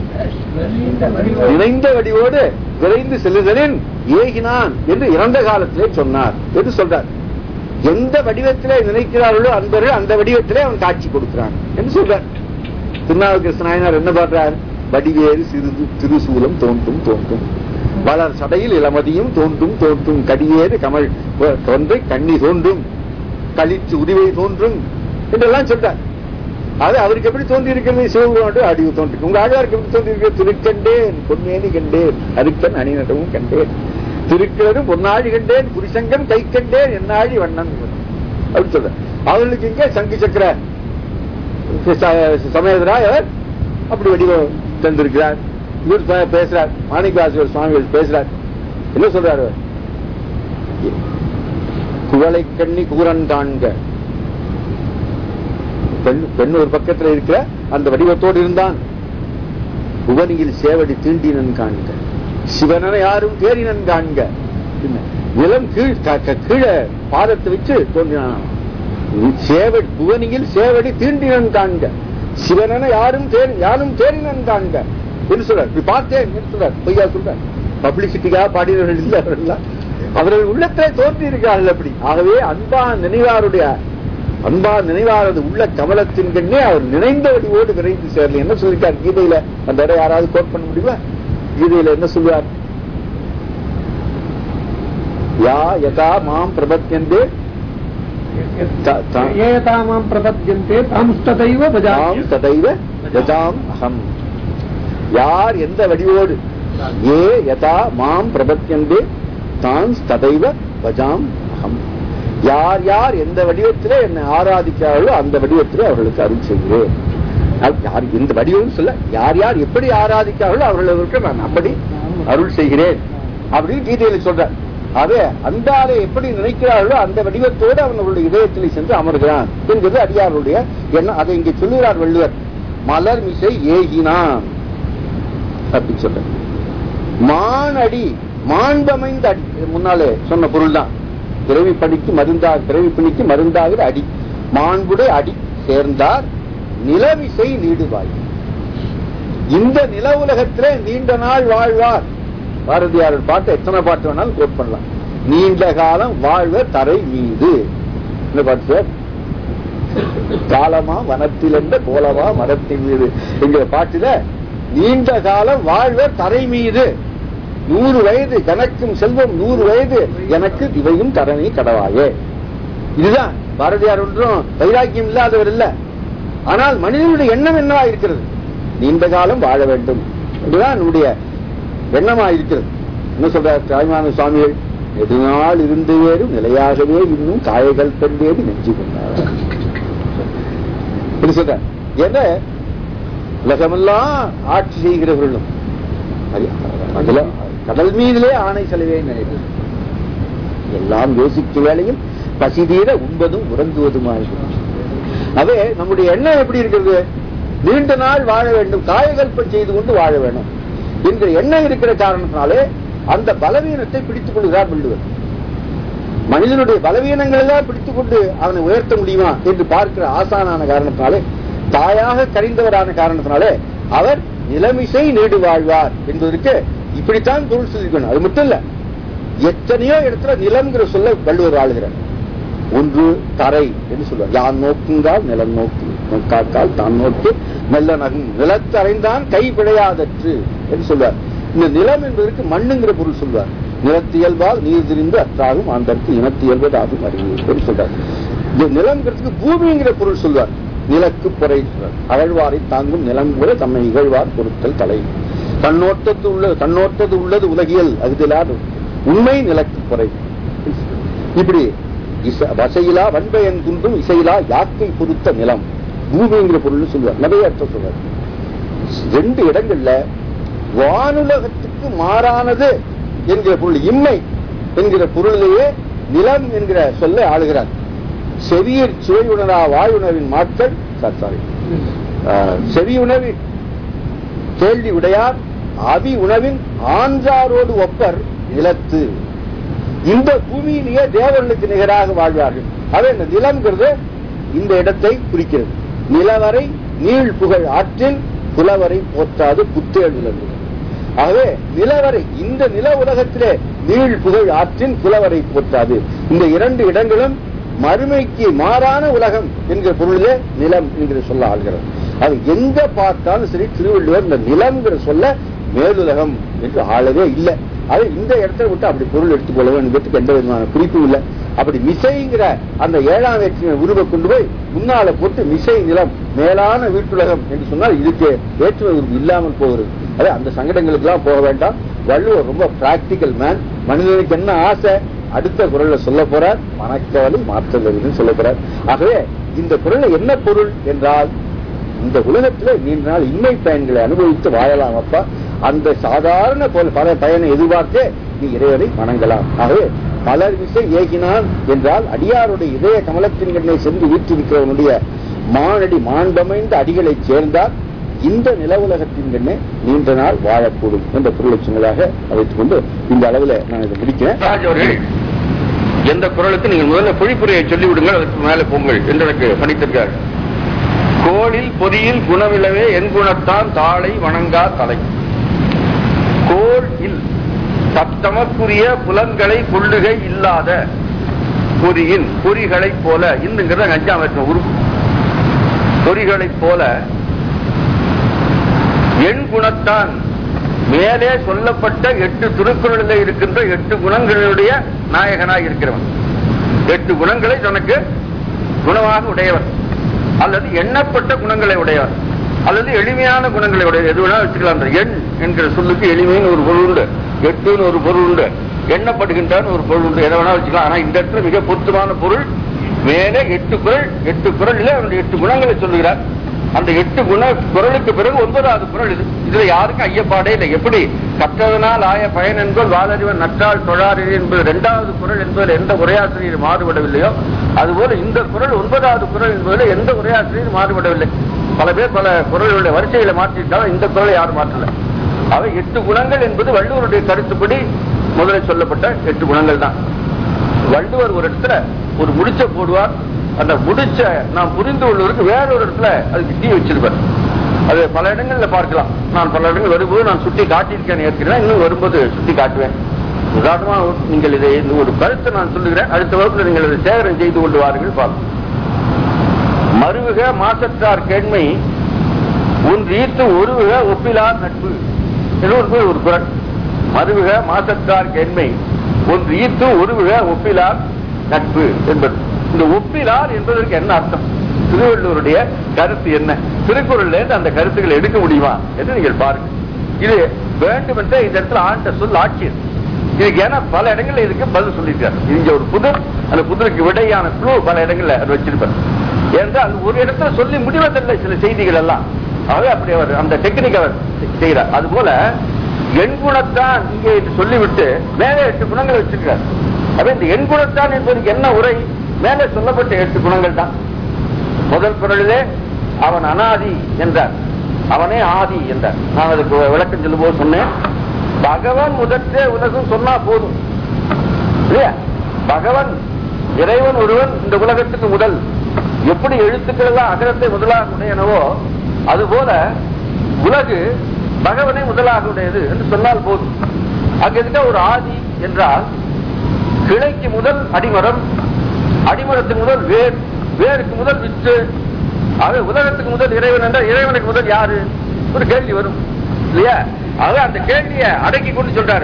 நினைந்த வடிவோடு விரைந்து செல்லுதலின் ஏகினான் என்று இறந்த காலத்திலே சொன்னார் என்று சொல்றார் எந்த வடிவத்திலே நினைக்கிறார்களோ அன்பர்கள் அந்த வடிவத்திலே அவன் காட்சி கொடுக்கிறான் என்று சொல்றார் திருநாவுக்கரசு நாயனார் என்ன பாடுறார் வடிவேறு சிறிது திருசூலம் தோன்றும் தோன்றும் வளர் சடையில் இளமதியும் தோன்றும் தோன்றும் கடியேறு கமல் தோன்றை கண்ணி தோன்றும் கழித்து உரிவை தோன்றும் என்றெல்லாம் சொல்றார் அது அவருக்கு எப்படி தோன்றி இருக்கிறது சிவபெருமானோட அடிவு தோன்றி உங்க ஆழ்வாருக்கு எப்படி தோன்றி இருக்கிறது திருக்கண்டேன் பொன்னேனி கண்டேன் அருக்கன் அணிநடவும் கண்டேன் திருக்கிழரும் பொன்னாழி கண்டேன் புரிசங்கம் கை கண்டேன் என்னாழி வண்ணன் அப்படி சொல்ற அவர்களுக்கு இங்கே சங்கு சக்கர ச- சமயதராயர் அப்படி வடிவம் தந்திருக்கிறார் இவர் பே- பேசுறார் மாணிக்கவாசகர் சுவாமிகள் பேசுறார் என்ன சொல்றாரு அவர்? குவளை கண்ணி கூரன் காண்க பெண் பெண் ஒரு பக்கத்துல இருக்கிற அந்த வடிவத்தோடு இருந்தான் புவனியில் சேவடி தீண்டினன் காண்க சிவனன யாரும் தேறினன் காண்க என்ன? நிலம் கீழ் க- க- கீழே பாதத்தை வச்சு தோன்றினான் சேவடி புவனியில் சேவடி தீண்டினன் காண்க சிவனன யாரும் தேறி யாரும் தேறினன் காண்க என்று சொல்றார் இப்படி பார்த்தேன் என்று சொல்றார் பொய்யா சொல்றார் பப்ளிசிட்டிக்காக பாடினவர்கள் இல்லை அவர்கள் அவர்கள் உள்ளத்திலே தோன்றி இருக்கிறார்கள் அப்படி ஆகவே அன்பான் நினைவாருடைய அன்பா நினைவானது உள்ள கமலத்தின் கண்ணே அவர் நினைந்த வடிவோடு விரைந்து சேரல என்ன சொல்லிட்டார் கீதையில அந்த இடம் யாராவது கோட் பண்ண முடியுமா கீதையில என்ன சொல்லுவார் யா யதா மாம் பிரபத்தியந்தே த- த- ஏதா மாம் பிரபத்தியந்தே தாமுஷ்டதைவ தாம் பஜாமி ததைவ யதாம் அகம் யார் எந்த வடிவோடு ஏ யதா மாம் பிரபத்தியந்தே தான் ததைவ பஜாம் அகம் யார் யார் எந்த வடிவத்திலே என்னை ஆராதிக்கிறார்களோ அந்த வடிவத்திலே அவர்களுக்கு அருள் செய்கிறேன் அது யார் இந்த வடிவம் சொல்ல யார் யார் எப்படி ஆராதிக்கிறார்களோ அவர்களுக்கு நான் அப்படி அருள் செய்கிறேன் அப்படின்னு கீதையில சொல்ற அதே அந்த ஆளை எப்படி நினைக்கிறார்களோ அந்த வடிவத்தோடு அவனுடைய இதயத்தில் சென்று அமர்கிறான் என்பது அடியாருடைய எண்ணம் அதை இங்கே சொல்லுகிறார் வள்ளுவர் மலர் மிசை ஏகினான் அப்படின்னு சொல்ற மானடி மாண்பமைந்த அடி இது முன்னாலே சொன்ன பொருள் தான் பிறவி பணிக்கு மருந்தாக பிறவி பணிக்கு மருந்தாக அடி மாண்புடைய அடி சேர்ந்தார் நிலவிசை நீடுவாய் இந்த நில உலகத்திலே நீண்ட நாள் வாழ்வார் பாரதியார் பாட்டு எத்தனை பாட்டு வேணாலும் கோட் பண்ணலாம் நீண்ட காலம் வாழ்வ தரை மீது என்ன பாட்டு சார் காலமா வனத்தில் என்ற கோலமா மரத்தின் மீது என்கிற பாட்டுல நீண்ட காலம் வாழ்வ தரை மீது நூறு வயது கணக்கும் செல்வம் நூறு வயது எனக்கு இவையும் தரணி கடவாயே இதுதான் பாரதியார் ஒன்றும் வைராக்கியம் இல்லாதவர் இல்ல ஆனால் மனிதனுடைய எண்ணம் என்னவா இருக்கிறது நீண்ட காலம் வாழ வேண்டும் இதுதான் நம்முடைய எண்ணமா இருக்கிறது என்ன சொல்றார் தாய்மான சுவாமிகள் நெடுநாள் இருந்து வேறும் நிலையாகவே இன்னும் காயகள் பெண்டேடி நெஞ்சு கொண்டார் இது சொல்றார் ஏன்னா உலகமெல்லாம் ஆட்சி செய்கிறவர்களும் அது- அதுல கடல் மீதிலே ஆணை செலவே நினைவு எல்லாம் யோசிக்கும் வேளையில் பசிதீர உண்பதும் உறங்குவதுமாயிருக்கும் அதே நம்முடைய எண்ணம் எப்படி இருக்கிறது நீண்ட நாள் வாழ வேண்டும் காயகல்பம் செய்து கொண்டு வாழ வேண்டும் என்ற எண்ணம் இருக்கிற காரணத்தினாலே அந்த பலவீனத்தை பிடித்துக் கொள்கிறார் வள்ளுவர் மனிதனுடைய பலவீனங்கள் எல்லாம் பிடித்துக் கொண்டு அவனை உயர்த்த முடியுமா என்று பார்க்கிற ஆசானான காரணத்தினாலே தாயாக கரிந்தவரான காரணத்தினாலே அவர் நிலைமிசை நீடு வாழ்வார் என்பதற்கு இப்படித்தான் பொருள் சொல்லிக்கணும் அது மட்டும் இல்ல எத்தனையோ இடத்துல நிலம்ங்கிற சொல்ல வள்ளுவர் வாழ்கிறார் ஒன்று தரை என்று சொல்லுவார் யான் நோக்குங்கால் நிலம் நோக்கு நோக்காக்கால் தான் நோக்கு மெல்ல நகும் நிலத்தரைந்தான் கை பிழையாதற்று என்று சொல்வார் இந்த நிலம் என்பதற்கு மண்ணுங்கிற பொருள் சொல்வார் நிலத்தியல்பால் நீர் திரிந்து அற்றாகும் ஆண்டற்கு இனத்தியல்பதாகும் அறிவு என்று சொல்றார் இந்த நிலம்ங்கிறதுக்கு பூமிங்கிற பொருள் சொல்வார் நிலக்கு பொறை சொல்றார் அகழ்வாரை தாங்கும் நிலம் கூட தம்மை இகழ்வார் பொருட்கள் தலை கண்ணோட்டத்து உள்ளது கண்ணோட்டது உள்ளது உலகியல் அகுதிலாது உண்மை நிலக்கு பொறை இப்படி இச- வசையிலா வன்பயன் குன்றும் இசையிலா யாக்கை பொருத்த நிலம் பூமிங்கிற பொருள் சொல்லுவார் நிறைய அர்த்தம் சொல்வார் ரெண்டு இடங்கள்ல வானுலகத்துக்கு மாறானது என்கிற பொருள் இம்மை என்கிற பொருளிலேயே நிலம் என்கிற சொல்லை ஆளுகிறார் செவியர் சுவையுணரா வாயுணர்வின் மாட்கள் சாரி செவி உணவின் கேள்வி உடையார் அவி உணவின் ஆன்றாரோடு ஒப்பர் நிலத்து இந்த பூமியிலேயே தேவர்களுக்கு நிகராக வாழ்வார்கள் அது இந்த நிலம்ங்கிறது இந்த இடத்தை குறிக்கிறது நிலவரை நீள் புகழ் ஆற்றில் புலவரை போற்றாது புத்தேள் விலங்கு ஆகவே நிலவரை இந்த நில உலகத்திலே நீள் புகழ் ஆற்றின் புலவரை போற்றாது இந்த இரண்டு இடங்களும் மறுமைக்கு மாறான உலகம் என்கிற பொருளிலே நிலம் என்கிற சொல்ல ஆள்கிறது அது எங்க பார்த்தாலும் சரி திருவள்ளுவர் இந்த நிலம்ங்கிற சொல்ல மேலுலகம் என்று ஆளவே இல்லை அது இந்த இடத்தை விட்டு அப்படி பொருள் எடுத்துக் கொள்ள வேண்டுங்கிறதுக்கு எந்த விதமான குறிப்பும் இல்லை அப்படி மிசைங்கிற அந்த ஏழாம் வேற்றுமை உருவ கொண்டு போய் முன்னால போட்டு மிசை நிலம் மேலான வீட்டுலகம் என்று சொன்னால் இதுக்கு வேற்றுமை உருவு இல்லாமல் போகிறது அது அந்த சங்கடங்களுக்கு எல்லாம் போக வேண்டாம் வள்ளுவர் ரொம்ப பிராக்டிக்கல் மேன் மனிதனுக்கு என்ன ஆசை அடுத்த குரல்ல சொல்ல போறார் மனக்கவலை மாற்றல் சொல்ல போறார் ஆகவே இந்த குரல்ல என்ன பொருள் என்றால் இந்த உலகத்துல நீண்ட நாள் இன்மை பயன்களை அனுபவித்து வாழலாம் அப்பா அந்த சாதாரண போல பல பயனை எதிர்பார்த்தே நீ இறைவனை வணங்கலாம் ஆகவே பலர் விசை ஏகினான் என்றால் அடியாருடைய இதய கமலத்தின் கண்ணை சென்று வீற்றிருக்கிறவனுடைய மானடி மாண்பமைந்த அடிகளை சேர்ந்தால் இந்த நில உலகத்தின் கண்ணே நீண்ட நாள் வாழக்கூடும் என்ற பொருளை சொன்னதாக வைத்துக் கொண்டு இந்த அளவில் நான் இதை முடிக்கிறேன் ராஜ் அவர்கள் எந்த குரலுக்கு நீங்கள் முதல்ல பொழிப்புரையை சொல்லிவிடுங்கள் அதற்கு மேலே போங்கள் என்று எனக்கு பணித்திருக்கார் கோளில் பொதியில் குணமிலவே என் குணத்தான் தாளை வணங்கா தலை கோள் இல் தத்தமக்குரிய புலன்களை கொள்ளுகை இல்லாத பொறியின் பொறிகளைப் போல இன்னுங்கிறத அஞ்சாம் வருஷம் உருப்பு பொறிகளைப் போல எண் குணத்தான் மேலே சொல்லப்பட்ட எட்டு திருக்குறளில் இருக்கின்ற எட்டு குணங்களுடைய நாயகனாய் இருக்கிறவன் எட்டு குணங்களை தனக்கு குணமாக உடையவன் அல்லது எண்ணப்பட்ட குணங்களை உடையவன் அல்லது எளிமையான குணங்களை உடைய எது வேணா வச்சுக்கலாம் அந்த எண் என்கிற சொல்லுக்கு எளிமைன்னு ஒரு பொருள் உண்டு எட்டுன்னு ஒரு பொருள் உண்டு எண்ணப்படுகின்றான்னு ஒரு பொருள் உண்டு எதை வேணா வச்சுக்கலாம் ஆனா இந்த இடத்துல மிக பொருத்தமான பொருள் மேலே எட்டு குரல் எட்டு குரலில் அவருடைய எட்டு குணங்களை சொல்லுகிறார் அந்த எட்டு குண குரலுக்கு பிறகு ஒன்பதாவது குரல் இது இதுல யாருக்கும் ஐயப்பாடே இல்லை எப்படி கற்றதனால் ஆய பயன் என்பது வாலறிவன் நற்றால் தொழாறு என்பது இரண்டாவது குரல் என்பதில் எந்த உரையாசிரியர் மாறுபடவில்லையோ அதுபோல இந்த குரல் ஒன்பதாவது குரல் என்பதில் எந்த உரையாசிரியர் மாறுபடவில்லை பல பேர் பல குரல்களுடைய வரிசையில மாற்றிட்டாலும் இந்த குரலை யாரும் மாற்றல அவை எட்டு குணங்கள் என்பது வள்ளுவருடைய கருத்துப்படி முதலில் சொல்லப்பட்ட எட்டு குணங்கள் தான் வள்ளுவர் ஒரு இடத்துல ஒரு முடிச்ச போடுவார் அந்த முடிச்ச நாம் புரிந்து கொள்வதற்கு வேற ஒரு இடத்துல அதுக்கு தீ வச்சிருப்பார் அது பல இடங்கள்ல பார்க்கலாம் நான் பல இடங்கள் வரும்போது நான் சுட்டி காட்டியிருக்கேன் ஏற்கிறேன் இன்னும் வரும்போது சுட்டி காட்டுவேன் உதாரணமா நீங்கள் இதை இந்த ஒரு கருத்தை நான் சொல்லுகிறேன் அடுத்த வகுப்புல நீங்கள் இதை சேகரம் செய்து கொண்டு வாருங்கள் பார்ப்போம் மருவுக மாசற்றார் கேண்மை உன் ஈர்த்து ஒருவுக ஒப்பிலார் நட்பு என்று ஒரு ஒரு குரல் மருவுக மாசற்றார் கேண்மை உன் ஈர்த்து ஒருவுக ஒப்பிலார் நட்பு என்பது இந்த ஒப்பிலார் என்பதற்கு என்ன அர்த்தம் திருவள்ளுவருடைய கருத்து என்ன திருக்குறள்ல இருந்து அந்த கருத்துக்களை எடுக்க முடியுமா என்று நீங்கள் பாருங்க இது வேண்டுமென்றே இந்த இடத்துல ஆண்ட சொல் ஆட்சியர் இதுக்கு ஏன்னா பல இடங்கள்ல இதுக்கு பதில் சொல்லியிருக்காரு இங்க ஒரு புதர் அந்த புதருக்கு விடையான குழு பல இடங்கள்ல அது வச்சிருப்பார் என்றால் ஒரு இடத்துல சொல்லி முடிவதில்லை சில செய்திகள் எல்லாம் ஆகவே அப்படி அவர் அந்த டெக்னிக் அவர் செய்கிறார் அது போல எண் குணத்தான் இங்கே என்று சொல்லிவிட்டு மேலே எட்டு குணங்களை வச்சிருக்கார் அப்ப இந்த எண் குணத்தான் என்பதற்கு என்ன உரை மேலே சொல்லப்பட்ட எட்டு குணங்கள் தான் முதல் குரலிலே அவன் அனாதி என்றார் அவனே ஆதி என்றார் நான் அதுக்கு விளக்கம் சொல்லும் போது சொன்னேன் பகவான் முதற்றே உலகம் சொன்னா போதும் இல்லையா பகவான் இறைவன் ஒருவன் இந்த உலகத்துக்கு முதல் எப்படி எழுத்துக்கள் எல்லாம் அகரத்தை முதலாக உடையனவோ அதுபோல உலகு பகவனை முதலாக உடையது என்று சொன்னால் போதும் அங்க இருக்க ஒரு ஆதி என்றால் கிளைக்கு முதல் அடிமரம் அடிமரத்துக்கு முதல் வேர் வேருக்கு முதல் வித்து ஆக உலகத்துக்கு முதல் இறைவன் என்றால் இறைவனுக்கு முதல் யாரு ஒரு கேள்வி வரும் இல்லையா ஆக அந்த கேள்வியை அடக்கி கொண்டு சொல்றாரு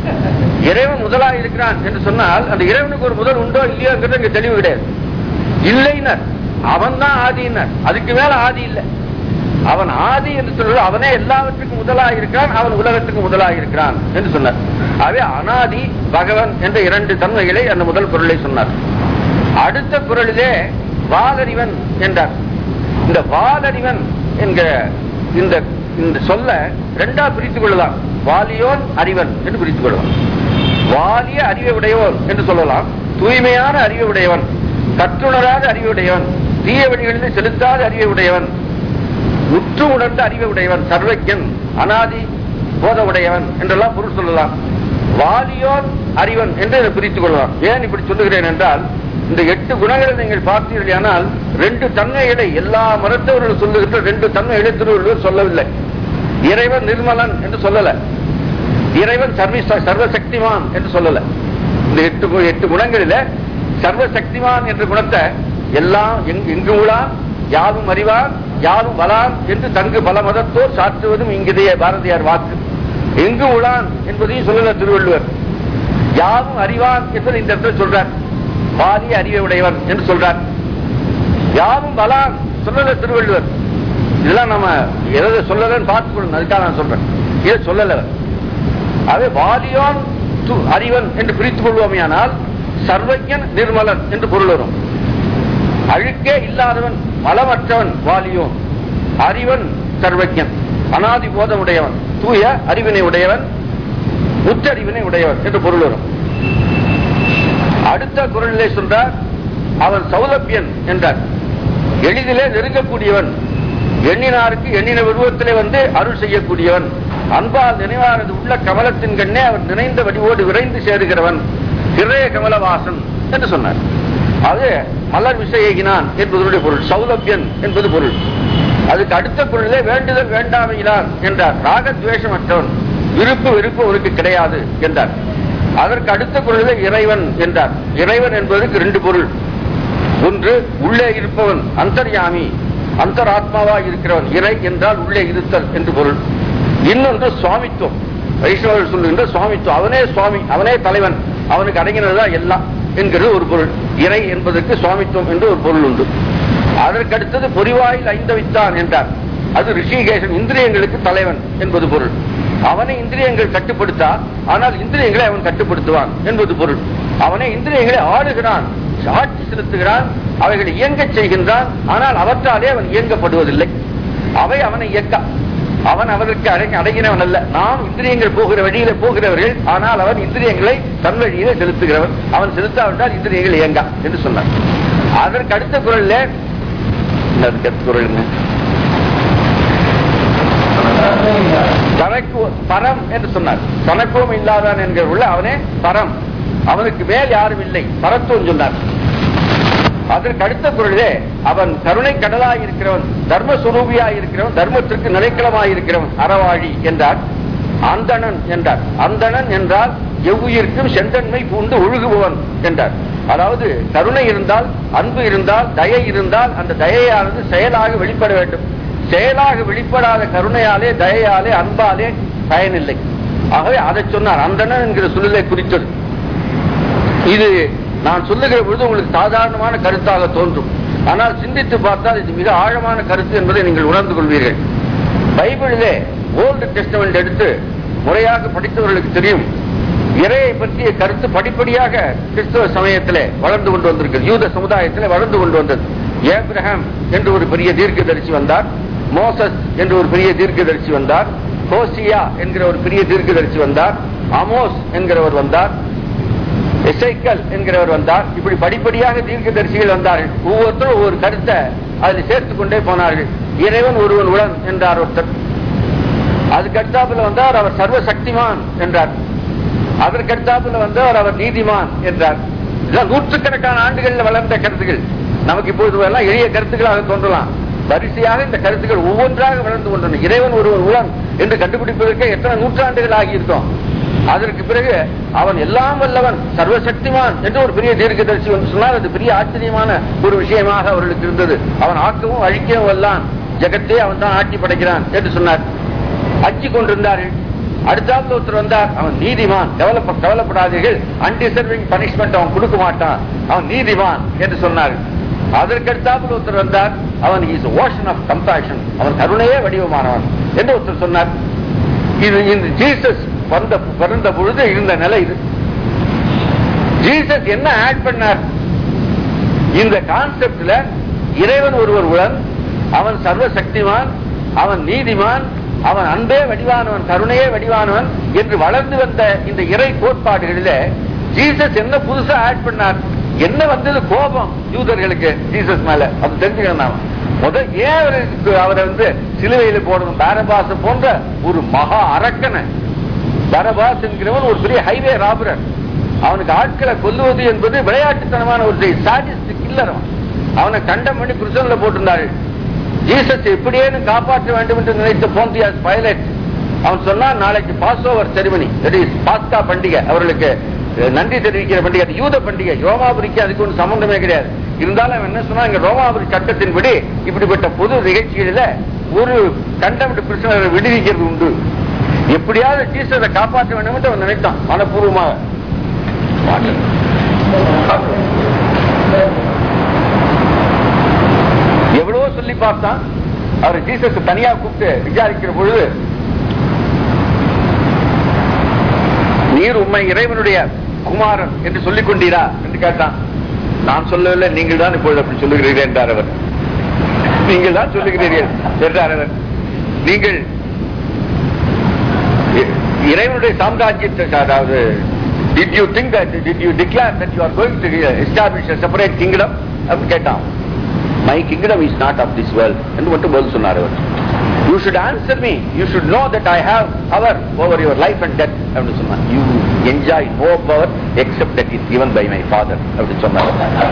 இறைவன் முதலாக இருக்கிறான் என்று சொன்னால் அந்த இறைவனுக்கு ஒரு முதல் உண்டோ இல்லையோங்கிறது இங்க தெளிவு கிடையாது இல்லைனர் அவன் தான் ஆதியினர் அதுக்கு மேல ஆதி இல்லை அவன் ஆதி என்று சொல்றது அவனே எல்லாவற்றுக்கும் முதலாக இருக்கிறான் அவன் உலகத்துக்கு முதலாக இருக்கிறான் என்று சொன்னார் ஆகவே அனாதி பகவன் என்ற இரண்டு தன்மைகளை அந்த முதல் குரலை சொன்னார் அடுத்த குரலிலே வாலறிவன் என்றார் இந்த வாலறிவன் என்கிற இந்த இந்த சொல்ல ரெண்டா பிரித்துக் கொள்ளலாம் வாலியோன் அறிவன் என்று பிரித்துக் கொள்ளலாம் வாலிய அறிவை உடையவன் என்று சொல்லலாம் தூய்மையான அறிவை உடையவன் கற்றுணராத அறிவை உடையவன் தீய வழிகளில் செலுத்தாத அறிவை உடையவன் உற்று உணர்ந்த அறிவை உடையவன் சர்வஜன் அனாதி போத உடையவன் என்றெல்லாம் பொருள் சொல்லலாம் வாலியோன் அறிவன் என்று இதை பிரித்துக் கொள்ளலாம் ஏன் இப்படி சொல்லுகிறேன் என்றால் இந்த எட்டு குணங்களை நீங்கள் பார்த்தீர்களானால் ரெண்டு தன்மைகளை எல்லா மருத்துவர்களும் சொல்லுகின்ற ரெண்டு தன்மைகளை திருவள்ளுவர் சொல்லவில்லை இறைவன் நிர்மலன் என்று சொல்லல இறைவன் சர்வ சர்வசக்திமான் என்று சொல்லல இந்த எட்டு கு- எட்டு குணங்களில சர்வசக்திமான் என்ற குணத்தை எல்லாம் எங்கு- எங்கு உளான் யாவும் அறிவான் யாவும் வலான் என்று தங்கு பல மதத்தோர் சாற்றுவதும் இங்கிதைய பாரதியார் வாக்கு எங்கு உளான் என்பதையும் சொல்லல திருவள்ளுவர் யாவும் அறிவான் என்பதை இந்த இடத்துல சொல்றார் பாலிய அறிவை உடையவன் என்று சொல்றார் யாவும் பலான் சொல்லல திருவள்ளுவர் இதெல்லாம் நம்ம எதை சொல்லலன்னு பார்த்துக்கணும் அதுக்காக நான் சொல்றேன் இதை சொல்லல அவர். ஆகவே வாலியோன் து- அறிவன் என்று பிரித்துக் கொள்வோமையானால் சர்வஜன் நிர்மலன் என்று பொருள் வரும் அழுக்கே இல்லாதவன் மலமற்றவன் வாலியோன் அறிவன் சர்வஜன் அனாதி போதம் உடையவன் தூய அறிவினை உடையவன் முற்றறிவினை உடையவன் என்று பொருள் வரும் அடுத்த குரலிலே சொல்றார் அவன் சௌலபியன் என்றார் எளிதிலே நெருங்கக்கூடியவன் எண்ணினாருக்கு எண்ணின உருவத்திலே வந்து அருள் செய்யக்கூடியவன் அன்பால் நினைவானது உள்ள கமலத்தின் கண்ணே அவன் நினைந்த வடிவோடு விரைந்து சேருகிறவன் திரைய கமலவாசன் என்று சொன்னார் அது மலர் விசையினான் என்பதனுடைய பொருள் சௌலபியன் என்பது பொருள் அதுக்கு அடுத்த பொருளிலே வேண்டுதல் வேண்டாமையிலான் என்றார் ராகத்வேஷமற்றவன் விருப்பு வெறுப்பு அவருக்கு கிடையாது என்றார் அதற்கு அடுத்த குரலில் இறைவன் என்றார் இறைவன் என்பதற்கு ரெண்டு பொருள் ஒன்று உள்ளே இருப்பவன் அந்தர்யாமி அந்தராத்மாவா இருக்கிறவன் இறை என்றால் உள்ளே இருத்தல் என்று பொருள் இன்னொன்று சுவாமித்துவம் வைஷ்ணவர்கள் சொல்லுகின்ற சுவாமித்துவம் அவனே சுவாமி அவனே தலைவன் அவனுக்கு அடங்கினதுதான் எல்லாம் என்கிறது ஒரு பொருள் இறை என்பதற்கு சுவாமித்துவம் என்று ஒரு பொருள் உண்டு அதற்கு அடுத்தது பொறிவாயில் ஐந்தவித்தான் என்றார் அது ரிஷிகேசன் இந்திரியங்களுக்கு தலைவன் என்பது பொருள் அவனை இந்திரியங்கள் கட்டுப்படுத்தா ஆனால் இந்திரியங்களை அவன் கட்டுப்படுத்துவான் என்பது பொருள் அவனை இந்திரியங்களை ஆளுகிறான் ஆட்சி செலுத்துகிறான் அவைகளை இயங்கச் செய்கின்றான் ஆனால் அவற்றாலே அவன் இயங்கப்படுவதில்லை அவை அவனை இயக்க அவன் அவருக்கு அடங்கி அடங்கினவன் அல்ல நாம் இந்திரியங்கள் போகிற வழியில போகிறவர்கள் ஆனால் அவன் இந்திரியங்களை தன் வழியில செலுத்துகிறவன் அவன் செலுத்தாவிட்டால் இந்திரியங்கள் இயங்கா என்று சொன்னார் அதற்கு அடுத்த குரல்ல என்ன அதுக்கு அடுத்த குரலுங்க தனக்கு பரம் என்று சொன்னார் தனக்கும் இல்லாதான் என்கிற உள்ள அவனே பரம் அவனுக்கு மேல் யாரும் இல்லை பரத்துவம் சொன்னார் அதற்கு அடுத்த குரலே அவன் கருணை கடலாய் இருக்கிறவன் தர்மஸ்வரூபியாய் இருக்கிறவன் தர்மத்திற்கு நிலைக்களமாய் இருக்கிறவன் அறவாழி என்றார் அந்தணன் என்றார் அந்தணன் என்றால் எவ்வுயிர்க்கும் செந்தன்மை பூண்டு ஒழுகுபவன் என்றார் அதாவது கருணை இருந்தால் அன்பு இருந்தால் தயை இருந்தால் அந்த தயையானது செயலாக வெளிப்பட வேண்டும் செயலாக வெளிப்படாத கருணையாலே தயையாலே அன்பாலே பயனில்லை ஆகவே அதை சொன்னார் அந்தணன் என்கிற சொல்லை குறித்தது இது நான் சொல்லுகிற பொழுது உங்களுக்கு சாதாரணமான கருத்தாக தோன்றும் ஆனால் சிந்தித்து பார்த்தால் இது மிக ஆழமான கருத்து என்பதை நீங்கள் உணர்ந்து கொள்வீர்கள் பைபிளிலே ஓல்டு டெஸ்டமெண்ட் எடுத்து முறையாக படித்தவர்களுக்கு தெரியும் இறையை பற்றிய கருத்து படிப்படியாக கிறிஸ்தவ சமயத்திலே வளர்ந்து கொண்டு வந்திருக்கிறது யூத சமுதாயத்திலே வளர்ந்து கொண்டு வந்தது ஏப்ரஹாம் என்று ஒரு பெரிய தீர்க்கதரிசி வந்தார் மோசஸ் என்று ஒரு பெரிய தீர்க்கதரிசி வந்தார் ஹோசியா என்கிற ஒரு பெரிய தீர்க்கதரிசி வந்தார் அமோஸ் என்கிறவர் வந்தார் எசைக்கல் என்கிறவர் வந்தார் இப்படி படிப்படியாக தீர்க்கதரிசிகள் வந்தார்கள் ஒவ்வொருத்தரும் ஒவ்வொரு கருத்தை அதில் சேர்த்துக் கொண்டே போனார்கள் இறைவன் ஒருவன் உடன் என்றார் ஒருத்தர் அதுக்கு அடுத்தாப்புல வந்தார் அவர் சர்வ சக்திமான் என்றார் அதற்கு அடுத்தாப்புல வந்தவர் அவர் நீதிமான் என்றார் இதெல்லாம் நூற்றுக்கணக்கான ஆண்டுகளில் வளர்ந்த கருத்துகள் நமக்கு இப்பொழுது எல்லாம் எளிய கருத்துக்களாக தோன்றலாம் வரிசையாக இந்த கருத்துக்கள் ஒவ்வொன்றாக வளர்ந்து கொண்டன இறைவன் ஒருவன் உலன் என்று கண்டுபிடிப்பதற்கு எத்தனை நூற்றாண்டுகள் ஆகியிருக்கோம் அதற்கு பிறகு அவன் எல்லாம் வல்லவன் சர்வசக்திமான் என்று ஒரு பெரிய தீர்க்கதரிசி வந்து சொன்னால் அது பெரிய ஆச்சரியமான ஒரு விஷயமாக அவர்களுக்கு இருந்தது அவன் ஆக்கவும் அழிக்கவும் வல்லான் ஜெகத்தே அவன் தான் ஆட்சி படைக்கிறான் என்று சொன்னார் அச்சு கொண்டிருந்தார்கள் அடுத்தாப்புல ஒருத்தர் வந்தார் அவன் நீதிமான் கவலைப்ப கவலைப்படாதீர்கள் அன்டிசர்விங் பனிஷ்மெண்ட் அவன் கொடுக்க மாட்டான் அவன் நீதிமான் என்று சொன்னார்கள் அதற்கு அடுத்தாப்புல ஒருத்தர் வந்தார் அவன் இஸ் ஓஷன் ஆஃப் கம்பேஷன் அவன் கருணையே வடிவமானவன் என்று ஒருத்தர் சொன்னார் இது இந்த ஜீசஸ் வந்த பிறந்த பொழுது இருந்த நிலை இது ஜீசஸ் என்ன ஆட் பண்ணார் இந்த கான்செப்ட்ல இறைவன் ஒருவர் உடன் அவன் சர்வ சக்திமான் அவன் நீதிமான் அவன் அன்பே வடிவானவன் கருணையே வடிவானவன் என்று வளர்ந்து வந்த இந்த இறை கோட்பாடுகளில ஜீசஸ் என்ன புதுசா ஆட் பண்ணார் என்ன வந்தது கோபம் யூதர்களுக்கு ஜீசஸ் மேல அது தெரிஞ்சுக்கணும் நாம முதல் ஏன் அவருக்கு அவரை வந்து சிலுவையில போடணும் பாரபாச போன்ற ஒரு மகா அரக்கனை பரபாஸ் என்கிறவன் ஒரு பெரிய ஹைவே ராபரர் அவனுக்கு ஆட்களை கொல்லுவது என்பது விளையாட்டுத்தனமான ஒரு சாடிஸ்டிக் இல்லர் அவன் அவனை கண்டம் பண்ணி பிரிசன்ல போட்டிருந்தார்கள் ஜீசஸ் எப்படியேன்னு காப்பாற்ற வேண்டும் என்று நினைத்த போந்தியாஸ் பைலட் அவன் சொன்னான் நாளைக்கு பாஸ் ஓவர் செரிமனி பாஸ்கா பண்டிகை அவர்களுக்கு நன்றி தெரிவிக்கிற பண்டிகை அது யூத பண்டிகை ரோமாபுரிக்கு அதுக்கு ஒன்று சம்பந்தமே கிடையாது இருந்தாலும் அவன் என்ன சொன்னா இங்க ரோமாபுரி சட்டத்தின்படி இப்படிப்பட்ட பொது நிகழ்ச்சிகளில ஒரு கண்டமிட்டு பிரச்சனை விடுவிக்கிறது உண்டு எப்படியாவது ஜீசஸை காப்பாற்ற வேண்டும் என்று அவன் நினைத்தான் மனப்பூர்வமாக எவ்வளவோ சொல்லி பார்த்தான் அவர் ஜீசஸ் தனியா கூப்பிட்டு விசாரிக்கிற பொழுது நீர் உண்மை இறைவனுடைய குமாரன் என்று சொல்லிக் கொண்டீரா என்று கேட்டான் நான் சொல்லவில்லை நீங்கள் தான் இப்பொழுது அப்படி சொல்லுகிறீர்கள் என்றார் அவர் நீங்கள் தான் சொல்லுகிறீர்கள் என்றார் அவர் நீங்கள் இறைவனுடைய சாம்ராஜ்யத்தை அதாவது did you think that did you declare that you are going to establish a separate kingdom அப்படின்னு கேட்டான் my kingdom is not of this world என்று மட்டும் பதில் சொன்னார் அவர் you should answer me you should know that i have power over your life and death அப்படின்னு சொன்னார் you enjoy no power except that is given by my father அப்படின்னு சொன்னார்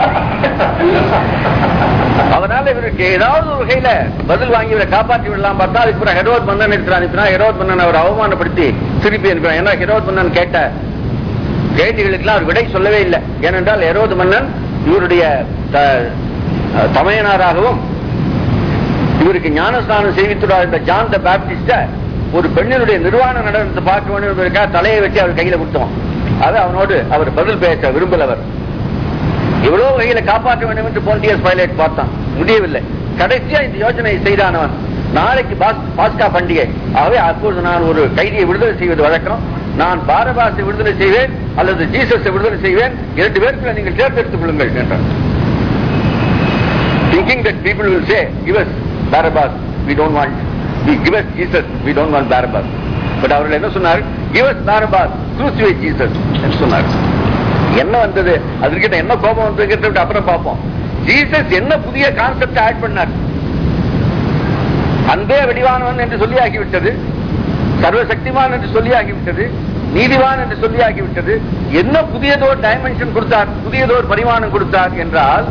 அதனால இவருக்கு ஏதாவது ஒரு வகையில பதில் வாங்கி இவரை காப்பாற்றி விடலாம் பார்த்தா அதுக்கு பிறகு ஹெரோத் மன்னன் எடுத்து அனுப்பினா ஹெரோத் மன்னன் அவர் அவமானப்படுத்தி திருப்பி அனுப்பினார் ஏன்னா ஹெரோத் மன்னன் கேட்ட கேள்விகளுக்கெல்லாம் அவர் விடை சொல்லவே இல்லை ஏனென்றால் எரோது மன்னன் இவருடைய த- தமையனாராகவும் இவருக்கு ஞானஸ்தானம் செய்வித்துள்ளார் இந்த ஜான் த பேப்டிஸ்ட ஒரு பெண்ணினுடைய நிர்வாண நடனத்தை பார்க்க வேண்டும் என்பதற்காக தலையை வச்சு அவர் கையில கொடுத்தோம் அது அவனோடு அவர் பதில் பேச விரும்பலவர் எவ்வளவு வகையில காப்பாற்ற வேண்டும் என்று போன்டியஸ் பைலட் பார்த்தான் முடியவில்லை கடைசியா இந்த யோசனை செய்தானவன் நாளைக்கு பாஸ்- பாஸ்கா பண்டிகை ஆகவே அப்பொழுது நான் ஒரு கைதியை விடுதலை செய்வது வழக்கம் நான் பாரபாசை விடுதலை செய்வேன் அல்லது ஜீசஸை விடுதலை செய்வேன் இரண்டு பேருக்குள்ள நீங்கள் தேர்ந்தெடுத்துக் கொள்ளுங்கள் என்றான் thinking that people will say, give us Barabbas, we don't want, we give us Jesus, we don't want Barabbas. But அவர்கள் என்ன சொன்னார் give us Barabbas, crucify Jesus என்று சொன்னார் என்ன வந்தது அதற்கிட்ட என்ன கோபம் வந்ததுங்கிறத அப்புறம் பார்ப்போம் ஜீசஸ் என்ன புதிய கான்செப்ட் ஆட் பண்ணார் அன்பே வடிவானவன் என்று சொல்லியாகிவிட்டது சர்வசக்திமான் என்று சொல்லியாகிவிட்டது நீதிவான் என்று சொல்லியாகிவிட்டது என்ன புதியதோர் டைமென்ஷன் கொடுத்தார் புதியதோர் பரிமாணம் கொடுத்தார் என்றால்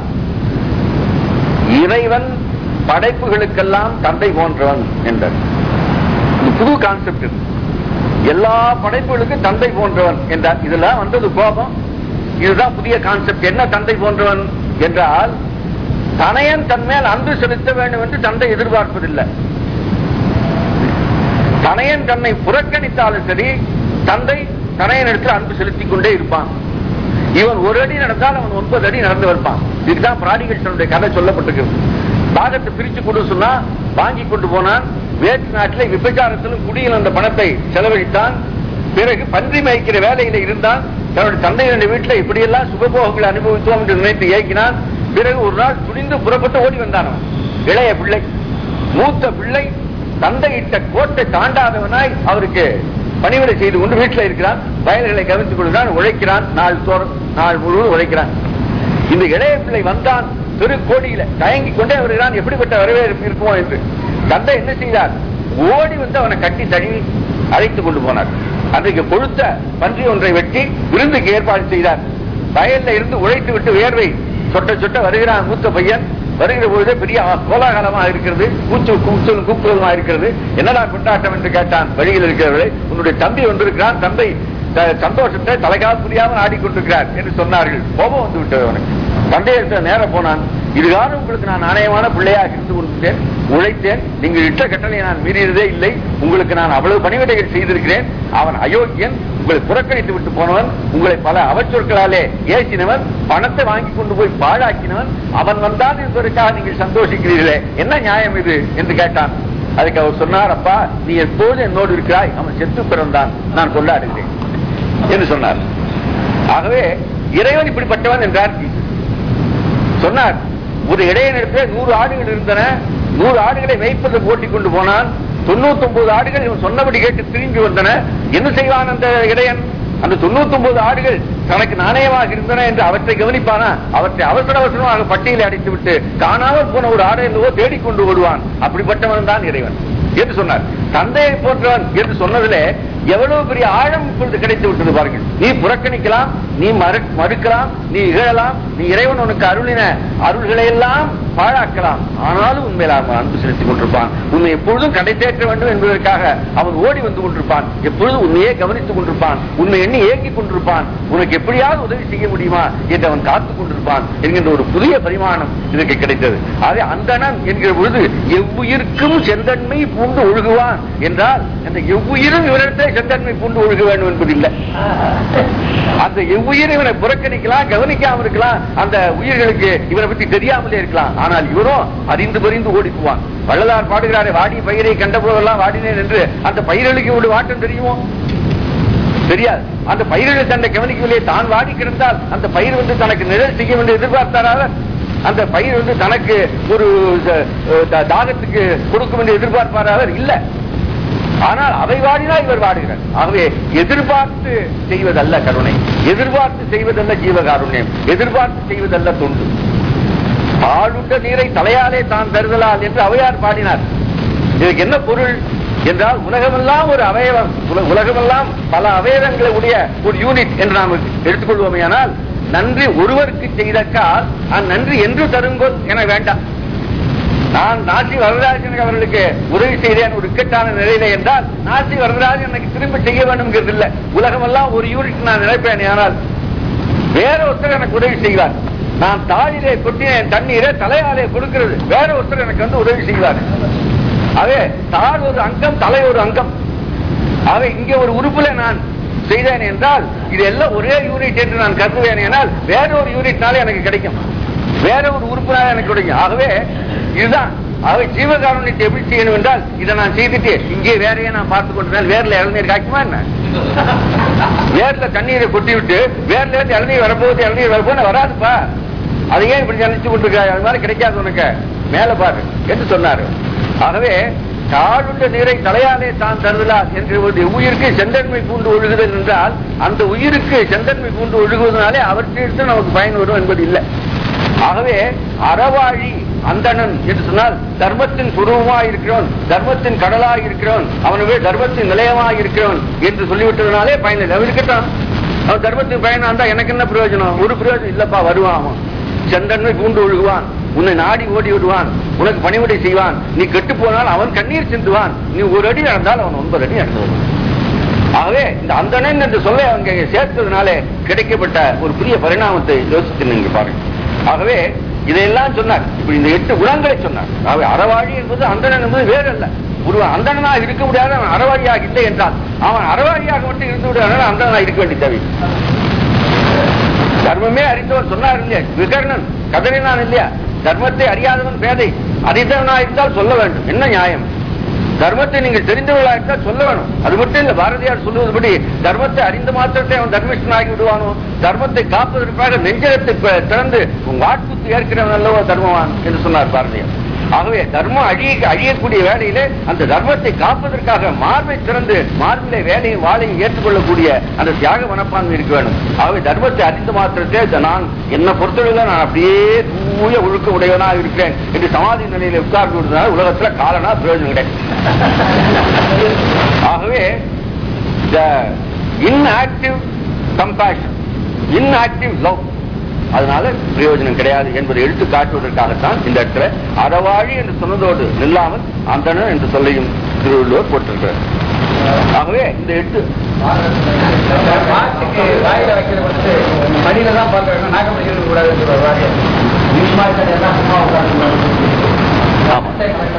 இறைவன் படைப்புகளுக்கெல்லாம் தந்தை போன்றவன் என்றார் இது புது கான்செப்ட் இது எல்லா படைப்புகளுக்கும் தந்தை போன்றவன் என்றார் இதெல்லாம் வந்தது கோபம் இதுதான் புதிய கான்செப்ட் என்ன தந்தை போன்றவன் என்றால் தனையன் தன் மேல் அன்பு செலுத்த வேண்டும் என்று தந்தை எதிர்பார்ப்பதில்லை தனையன் தன்னை புறக்கணித்தாலும் சரி தந்தை தனையனிடத்தில் அன்பு செலுத்திக் கொண்டே இருப்பான் இவன் ஒரு அடி நடந்தால் அவன் ஒன்பது அடி நடந்து வருப்பான் இதுதான் பிராடிகேஷனுடைய கதை சொல்லப்பட்டிருக்கிறது பாகத்தை பிரிச்சு கொண்டு சொன்னா வாங்கி கொண்டு போனான் வேற்று நாட்டிலே விபச்சாரத்திலும் குடியில் அந்த பணத்தை செலவழித்தான் பிறகு பன்றி மேய்க்கிற வேலையில இருந்தான் தன்னுடைய தந்தையினுடைய வீட்டில் இப்படியெல்லாம் சுகபோகங்களை அனுபவித்தோம் என்று நினைத்து ஏக்கினான் பிறகு ஒரு நாள் துணிந்து புறப்பட்டு ஓடி வந்தான் அவன். இளைய பிள்ளை மூத்த பிள்ளை தந்தையிட்ட கோட்டை தாண்டாதவனாய் அவருக்கு பணிவிடை செய்து கொண்டு வீட்டில் இருக்கிறான் வயல்களை கவனித்துக் கொள்கிறான் உழைக்கிறான் நாள் தோறும் நாள் முழுவதும் உழைக்கிறான் இந்த இளைய பிள்ளை வந்தான் திருக்கோடியில தயங்கிக் கொண்டே வருகிறான் எப்படிப்பட்ட வரவேற்பு இருக்குமோ என்று தந்தை என்ன செய்தார் ஓடி வந்து அவனை கட்டி தழுவி அழைத்துக் கொண்டு போனார் அன்றைக்கு கொழுத்த பன்றி ஒன்றை வெட்டி விருந்துக்கு ஏற்பாடு செய்தார் வயல்ல இருந்து உழைத்து விட்டு வேர்வை சொட்ட சொட்ட வருகிறான் மூத்த பையன் வருகிற பொழுது பெரிய கோலாகலமா இருக்கிறது கூச்சு கூச்சலும் கூப்புறதுமா இருக்கிறது என்னடா கொண்டாட்டம் என்று கேட்டான் வழியில் இருக்கிறவர்களை உன்னுடைய தம்பி வந்திருக்கிறான் தந்தை த- சந்தோஷத்தை தலைகால் புரியாமல் ஆடிக்கொண்டிருக்கிறார் என்று சொன்னார்கள் கோபம் வந்து விட்டது அவனுக்கு தந்தையிட்ட நேரம் போனான் இதுகாலம் உங்களுக்கு நான் நாணயமான பிள்ளையாக இருந்து கொண்டிருந்தேன் உழைத்தேன் நீங்கள் இட்ட கட்டளை நான் மீறியதே இல்லை உங்களுக்கு நான் அவ்வளவு பணிவிடைகள் செய்திருக்கிறேன் அவன் அயோக்கியன் உங்களை புறக்கணித்து விட்டு போனவன் உங்களை பல அவச்சொற்களாலே ஏசினவன் பணத்தை வாங்கி கொண்டு போய் பாழாக்கினவன் அவன் வந்தான் என்பதற்காக நீங்கள் சந்தோஷிக்கிறீர்களே என்ன நியாயம் இது என்று கேட்டான் அதுக்கு அவர் சொன்னார் அப்பா நீ எப்போது என்னோடு இருக்கிறாய் அவன் செத்து பிறந்தான் நான் கொண்டாடுகிறேன் என்று சொன்னார் ஆகவே இறைவன் இப்படிப்பட்டவன் என்றார் ஜீசஸ். சொன்னார் ஒரு இடையனிடத்தில் நூறு ஆடுகள் இருந்தன நூறு ஆடுகளை வைப்பது போட்டிக் கொண்டு போனான் தொண்ணூத்தி ஒன்பது ஆடுகள் இவன் சொன்னபடி கேட்டு திரும்பி வந்தன என்ன செய்வான் அந்த இடையன் அந்த தொண்ணூத்தி ஒன்பது ஆடுகள் தனக்கு நாணயமாக இருந்தன என்று அவற்றை கவனிப்பானா அவற்றை அவசர அவசரமாக பட்டியலை அடித்து விட்டு காணாமல் போன ஒரு ஆடை என்னவோ தேடிக்கொண்டு ஓடுவான் அப்படிப்பட்டவன் தான் இறைவன் என்று சொன்னார் தந்தையை போன்றவன் என்று சொன்னதிலே எவ்வளவு பெரிய ஆழம் இப்பொழுது கிடைத்து விட்டது பாருங்கள் நீ புறக்கணிக்கலாம் நீ மறு- மறுக்கலாம் நீ இகழலாம் நீ இறைவன் உனக்கு அருளின அருள்களை எல்லாம் பாழாக்கலாம் ஆனாலும் உண்மையில அவன் அன்பு செலுத்திக் கொண்டிருப்பான் உன்னை எப்பொழுதும் கடை தேற்ற வேண்டும் என்பதற்காக அவன் ஓடி வந்து கொண்டிருப்பான் எப்பொழுதும் உன்னையே கவனித்துக் கொண்டிருப்பான் உன்னை எண்ணி ஏங்கிக் கொண்டிருப்பான் உனக்கு எப்படியாவது உதவி செய்ய முடியுமா என்று அவன் காத்துக் கொண்டிருப்பான் என்கின்ற ஒரு புதிய பரிமாணம் இதற்கு கிடைத்தது ஆக அந்தணன் என்கிற பொழுது எவ்வுயிர்க்கும் செந்தன்மை பூண்டு ஒழுகுவான் என்றால் அந்த எவ்வுயிரும் இவரிடத்தை செந்தன்மை பூண்டு ஒழுக வேண்டும் என்பதில்லை அந்த எவ்வுயிரும் இவனை புறக்கணிக்கலாம் கவனிக்காம இருக்கலாம் அந்த உயிர்களுக்கு இவரை பத்தி தெரியாமலே இருக்கலாம் ஆனால் இவரும் அறிந்து பறிந்து ஓடி போவான் வள்ளலார் பாடுகிறாரே வாடி பயிரை கண்ட போதெல்லாம் வாடினேன் என்று அந்த பயிர்களுக்கு இவ்வளவு வாட்டம் தெரியுமோ தெரியாது அந்த பயிர்களை தன்னை கவனிக்கவில்லை தான் வாடி கிடந்தால் அந்த பயிர் வந்து தனக்கு நிழல் செய்ய வேண்டும் எதிர்பார்த்தாராக அந்த பயிர் வந்து தனக்கு ஒரு அஹ், த- தாகத்துக்கு கொடுக்கும் என்று எதிர்பார்ப்பாராக இல்ல ஆனால் அவை வாடினால் இவர் வாடுகிறார் ஆகவே எதிர்பார்த்து செய்வதல்ல கருணை எதிர்பார்த்து செய்வதல்ல ஜீவகாருண்யம் எதிர்பார்த்து செய்வதல்ல தொண்டு ஆளுண்ட நீரை தலையாலே தான் தருதலால் என்று அவையார் பாடினார் இதுக்கு என்ன பொருள் என்றால் உலகமெல்லாம் ஒரு அவயவம் உல- உலகமெல்லாம் பல அவயவங்களை உடைய ஒரு யூனிட் என்று நாம் நான் நாசி வரதராஜன் அவர்களுக்கு உதவி செய்தேன் ஒரு இக்கட்டான நிலையில என்றால் நாசி வரதராஜன் எனக்கு திரும்ப செய்ய வேண்டும்ங்கிறது இல்ல உலகமெல்லாம் ஒரு யூனிட் நான் நினைப்பேன் ஆனால் வேற ஒருத்தர் எனக்கு உதவி செய்வார் நான் தாழிலே கொட்டினேன் தண்ணீரை தலையாலே கொடுக்கிறது வேற ஒருத்தர் எனக்கு வந்து உதவி செய்வார் அவே தாழ் ஒரு அங்கம் தலை ஒரு அங்கம் ஆக இங்கே ஒரு உறுப்புல நான் செய்தேன் என்றால் இது எல்லாம் ஒரே யூனிட் என்று நான் கருதுவேன் என்றால் வேற ஒரு யூனிட்னால எனக்கு கிடைக்கும் வேற ஒரு உறுப்பினால எனக்கு கிடைக்கும் ஆகவே இதுதான் ஆகவே ஜீவகாருண்யத்தை எப்படி செய்யணும் என்றால் இதை நான் செய்துட்டு இங்கே வேறையே நான் பார்த்து கொண்டிருந்தேன் வேர்ல இளநீர் காய்க்குமா என்ன வேர்ல தண்ணீரை கொட்டி விட்டு வேர்ல இருந்து இளநீர் வரப்போகுது இளநீர் வரப்போது வராதுப்பா அதை ஏன் இப்படி நினைச்சு கொண்டிருக்க அது மாதிரி கிடைக்காது உனக்கு மேல பாரு என்று சொன்னாரு ஆகவே தாழுண்ட நீரை தலையாலே தான் தருதலார் என்று ஒரு உயிருக்கு செந்தன்மை பூண்டு ஒழுகுதல் என்றால் அந்த உயிருக்கு செந்தன்மை பூண்டு ஒழுகுவதனாலே அவற்றிற்கு நமக்கு பயன் வரும் என்பது இல்லை ஆகவே அறவாழி அந்தணன் என்று சொன்னால் தர்மத்தின் சுரூபமாய் இருக்கிறவன் தர்மத்தின் கடலாய் இருக்கிறவன் அவனுக்கு தர்மத்தின் நிலையமாய் இருக்கிறவன் என்று சொல்லிவிட்டதுனாலே பயன் இல்லை அவன் இருக்கட்டும் அவன் தர்மத்தின் பயனா இருந்தா எனக்கு என்ன பிரயோஜனம் ஒரு பிரயோஜனம் இல்லப்பா வருவான் அவன் செந்தன்மை பூண்டு ஒழுகுவான் உன்னை நாடி ஓடி விடுவான் உனக்கு பணிவிடை செய்வான் நீ கெட்டு போனால் அவன் கண்ணீர் சிந்துவான் நீ ஒரு அடி நடந்தால் அவன் ஒன்பது அடி நடந்து வருவான் ஆகவே இந்த அந்தணன் என்று சொல்ல அவங்க சேர்த்ததுனாலே கிடைக்கப்பட்ட ஒரு புதிய பரிணாமத்தை யோசித்து நீங்க பாருங்க ஆகவே இதையெல்லாம் சொன்னார் இப்படி இந்த எட்டு குணங்களை சொன்னார் ஆகவே அறவாழி என்பது அந்தணன் என்பது வேறு அல்ல ஒரு அந்தணனாக இருக்க முடியாத அவன் அறவாழியாக இல்லை என்றால் அவன் அறவாழியாக மட்டும் இருந்து விடுவார்கள் அந்தணனாக இருக்க வேண்டிய தேவை தர்மமே அறிந்தவன் சொன்னார் இல்லையா விகர்ணன் கதறினான் இல்லையா தர்மத்தை அறியாதவன் பேதை அறிந்தவனா இருந்தால் சொல்ல வேண்டும் என்ன நியாயம் தர்மத்தை நீங்கள் தெரிந்தவர்களா இருந்தால் சொல்ல வேணும் அது மட்டும் இல்ல பாரதியார் சொல்லுவதுபடி தர்மத்தை அறிந்த மாத்திரத்தை அவன் தர்மிஷ்டன் ஆகி விடுவானோ தர்மத்தை காப்பதற்காக நெஞ்சகத்தை ப- திறந்து உன் வாட்புத்து ஏற்கிறவன் அல்லவோ தர்மவான் என்று சொன்னார் பாரதியார் ஆகவே தர்மம் அழிய அழியக்கூடிய வேலையிலே அந்த தர்மத்தை காப்பதற்காக மார்பை திறந்து மார்பிலே வேலையும் வாழையும் ஏற்றுக்கொள்ளக்கூடிய அந்த தியாக மனப்பான்மை இருக்க வேண்டும் ஆகவே தர்மத்தை அறிந்த மாத்திரத்தே இந்த நான் என்னை பொறுத்தவரை நான் அப்படியே தூய ஒழுக்க உடையவனாக இருக்கிறேன் என்று சமாதி நிலையில உட்கார்ந்து விடுறதுனால உலகத்துல காலனா பிரயோஜனம் கிடையாது ஆகவே the inactive compassion inactive love அதனால பிரயோஜனம் கிடையாது என்பதை எடுத்து காட்டுவதற்காகத்தான் இந்த இடத்துல அறவாழி என்று சொன்னதோடு நில்லாமல் அந்தணன் என்று சொல்லையும் திருவள்ளுவர் போட்டிருக்கிறார் ஆகவே இந்த எட்டு மாட்டுக்கு வாயில வைக்கிற வந்து மடியில தான் பார்க்க வேணும் நாக்க முடிக்க கூடாதுன்னு ஒரு வாரியம் பீஷ்மாச்சாரியர் எல்லாம் சும்மா ஆமா.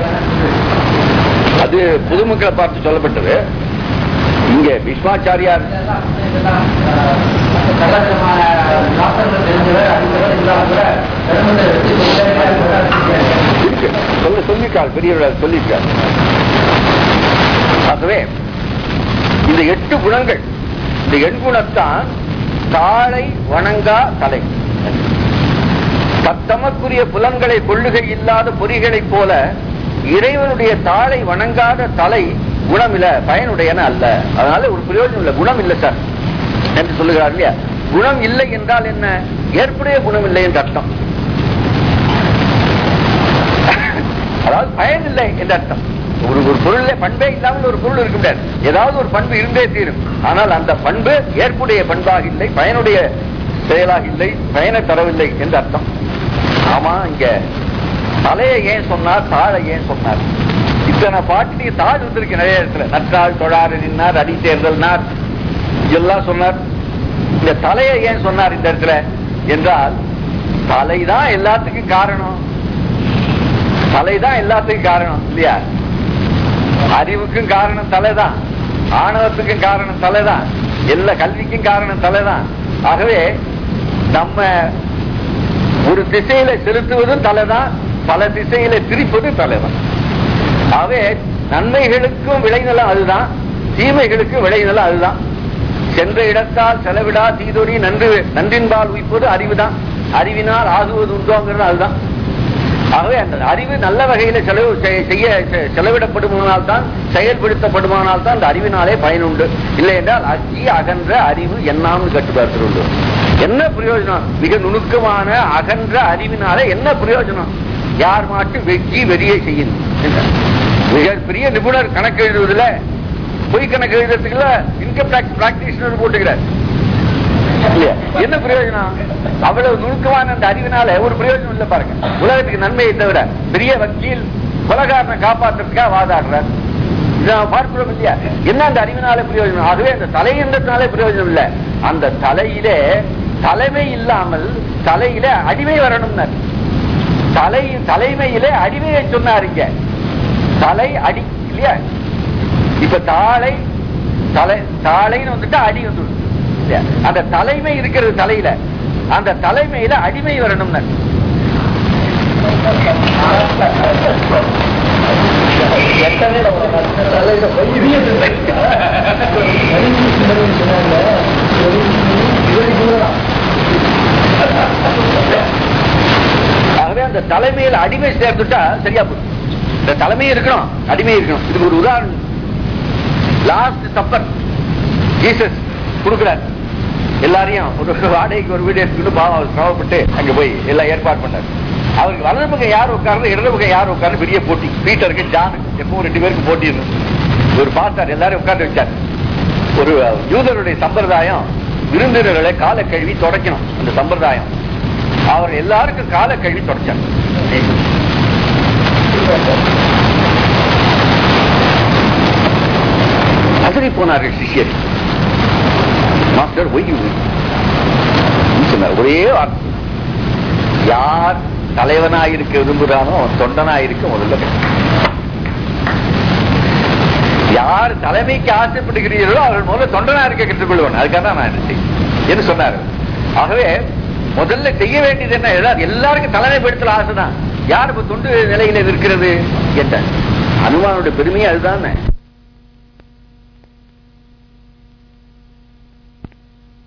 அது பொதுமக்களை பார்த்து சொல்லப்பட்டது இங்க பீஷ்மாச்சாரியார் கலாச்சாரமான சாஸ்திரங்கள் தெரிஞ்சவர் அறிந்தவர் இல்லாம கூட தர்மத்தை வச்சு இருக்கு சொல்ல சொல்லியிருக்கார் பெரியவர்கள் சொல்லியிருக்கார் ஆகவே இந்த எட்டு குணங்கள் இந்த எண்குணத்தான் தாளை வணங்கா தலை தத்தமக்குரிய புலன்களை கொள்ளுகை இல்லாத பொறிகளைப் போல இறைவனுடைய தாளை வணங்காத தலை குணமில்ல பயனுடையன அல்ல அதனால ஒரு பிரயோஜனம் இல்லை குணம் இல்லை சார் என்று சொல்லுகிறார் இல்லையா குணம் இல்லை என்றால் என்ன ஏற்புடைய குணம் இல்லை என்று அர்த்தம் அதாவது பயன் இல்லை என்று அர்த்தம் ஒரு ஒரு பொருள்ல பண்பே இல்லாமல் ஒரு பொருள் இருக்க முடியாது ஏதாவது ஒரு பண்பு இருந்தே தீரும் ஆனால் அந்த பண்பு ஏற்புடைய பண்பாக இல்லை பயனுடைய செயலாக இல்லை பயனை தரவில்லை என்று அர்த்தம் ஆமா இங்க தலையை ஏன் சொன்னார் தாழை ஏன் சொன்னார் இத்தனை பாட்டு தாழ் வந்திருக்கு நிறைய இடத்துல நற்றாள் தொழாறு நின்னார் அடி தேர்தல்னார் எல்லாம் சொன்னார் இந்த தலையை ஏன் சொன்னார் இந்த இடத்துல என்றால் தலைதான் எல்லாத்துக்கும் காரணம் தலைதான் எல்லாத்துக்கும் காரணம் இல்லையா அறிவுக்கும் காரணம் தலைதான் ஆணவத்துக்கும் காரணம் தலைதான் எல்லா கல்விக்கும் காரணம் தலைதான் ஆகவே நம்ம ஒரு திசையில செலுத்துவதும் தலைதான் பல திசையில திருப்பதும் தலைதான் ஆகவே நன்மைகளுக்கும் விளைநிலம் அதுதான் தீமைகளுக்கும் விளைநிலம் அதுதான் சென்ற இடத்தால் செலவிடா தீதொடி நன்று நன்றின்பால் உய்ப்பது அறிவுதான் அறிவினால் ஆகுவது உண்டோங்கிறது அதுதான் ஆகவே அந்த அறிவு நல்ல வகையில செலவு செய்- செய்ய செ- செலவிடப்படுமானால் தான் செயல்படுத்தப்படுமானால் தான் அந்த அறிவினாலே பயனுண்டு இல்லை என்றால் அச்சி அகன்ற அறிவு என்னாம்னு கட்டுப்பார் திருவள்ளுவர் என்ன பிரயோஜனம் மிக நுணுக்கமான அகன்ற அறிவினாலே என்ன பிரயோஜனம் யார் மாட்டு வெற்றி வெறியை செய்யும் என்றார். மிக பெரிய நிபுணர் கணக்கு எழுதுவதில் பொய் கணக்கு எழுதுறதுக்குள்ள இன்கம் டாக்ஸ் பிராக்டிஷனர் போட்டுக்கிறார் இல்லையா? என்ன பிரயோஜனம் அவ்வளவு நுணுக்கமான அந்த அறிவினால ஒரு பிரயோஜனம் இல்ல பாருங்க உலகத்துக்கு நன்மையை தவிர பெரிய வக்கீல் கொலகாரனை காப்பாற்றுறதுக்காக வாதாடுறார் இதை நாம பார்க்கிறோம் இல்லையா என்ன அந்த அறிவினால பிரயோஜனம் ஆகவே அந்த தலை என்றதுனாலே பிரயோஜனம் இல்ல அந்த தலையிலே தலைமை இல்லாமல் தலையில அடிமை வரணும்னார் தலை தலைமையிலே அடிமையை சொன்னாருங்க தலை அடி இல்லையா இப்ப தாளை தலை தாளைன்னு வந்துட்டு அடி வந்துடும் இல்லையா? அந்த தலைமை இருக்கிறது தலையில அந்த தலைமையில அடிமை வரணும்னு ஆகவே அந்த தலைமையில அடிமை சேர்த்துட்டா சரியா போடும் இந்த தலைமை இருக்கணும் அடிமை இருக்கணும் இதுக்கு ஒரு உதாரணம் லாஸ்ட் சப்பர் ஜீசஸ் கொடுக்கிறார் எல்லாரையும் ஒரு வாடகைக்கு ஒரு வீடு எடுத்துக்கிட்டு பாவம் அவர் சிரமப்பட்டு அங்க போய் எல்லாம் ஏற்பாடு பண்ணார் அவருக்கு வலது பக்கம் யார் உட்கார்ந்து இடது பக்கம் யார் உட்கார்ந்து பெரிய போட்டி பீட்டருக்கு ஜானுக்கு எப்பவும் ரெண்டு பேருக்கு போட்டி இருந்தது இவர் பார்த்தார் எல்லாரும் உட்கார்ந்து வச்சார் ஒரு யூதருடைய சம்பிரதாயம் விருந்தினர்களை கால கழுவி தொடக்கணும் அந்த சம்பிரதாயம் அவர் எல்லாருக்கும் கால கழுவி தொடச்சார் அதறி போனார்கள் சிஷியர் மாஸ்டர் ஒய் சொன்னார் ஒரே வார்த்தை யார் தலைவனாயிருக்க விரும்புகிறானோ அவன் தொண்டனாயிருக்க முதல்ல கற்று. யார் தலைமைக்கு ஆசைப்படுகிறீர்களோ அவர்கள் முதல்ல தொண்டனா இருக்க கற்றுக்கொள்வான் அதுக்காக தான் நான் என்ன செய்வேன் என்று சொன்னார் ஆகவே முதல்ல செய்ய வேண்டியது என்ன எல்லாரும் எல்லாருக்கும் தலைமைப்படுத்தல ஆசைதான் யார் இப்ப தொண்டு நிலையில இருக்கிறது கேட்டார் அனுமானுடைய பெருமையே அதுதானே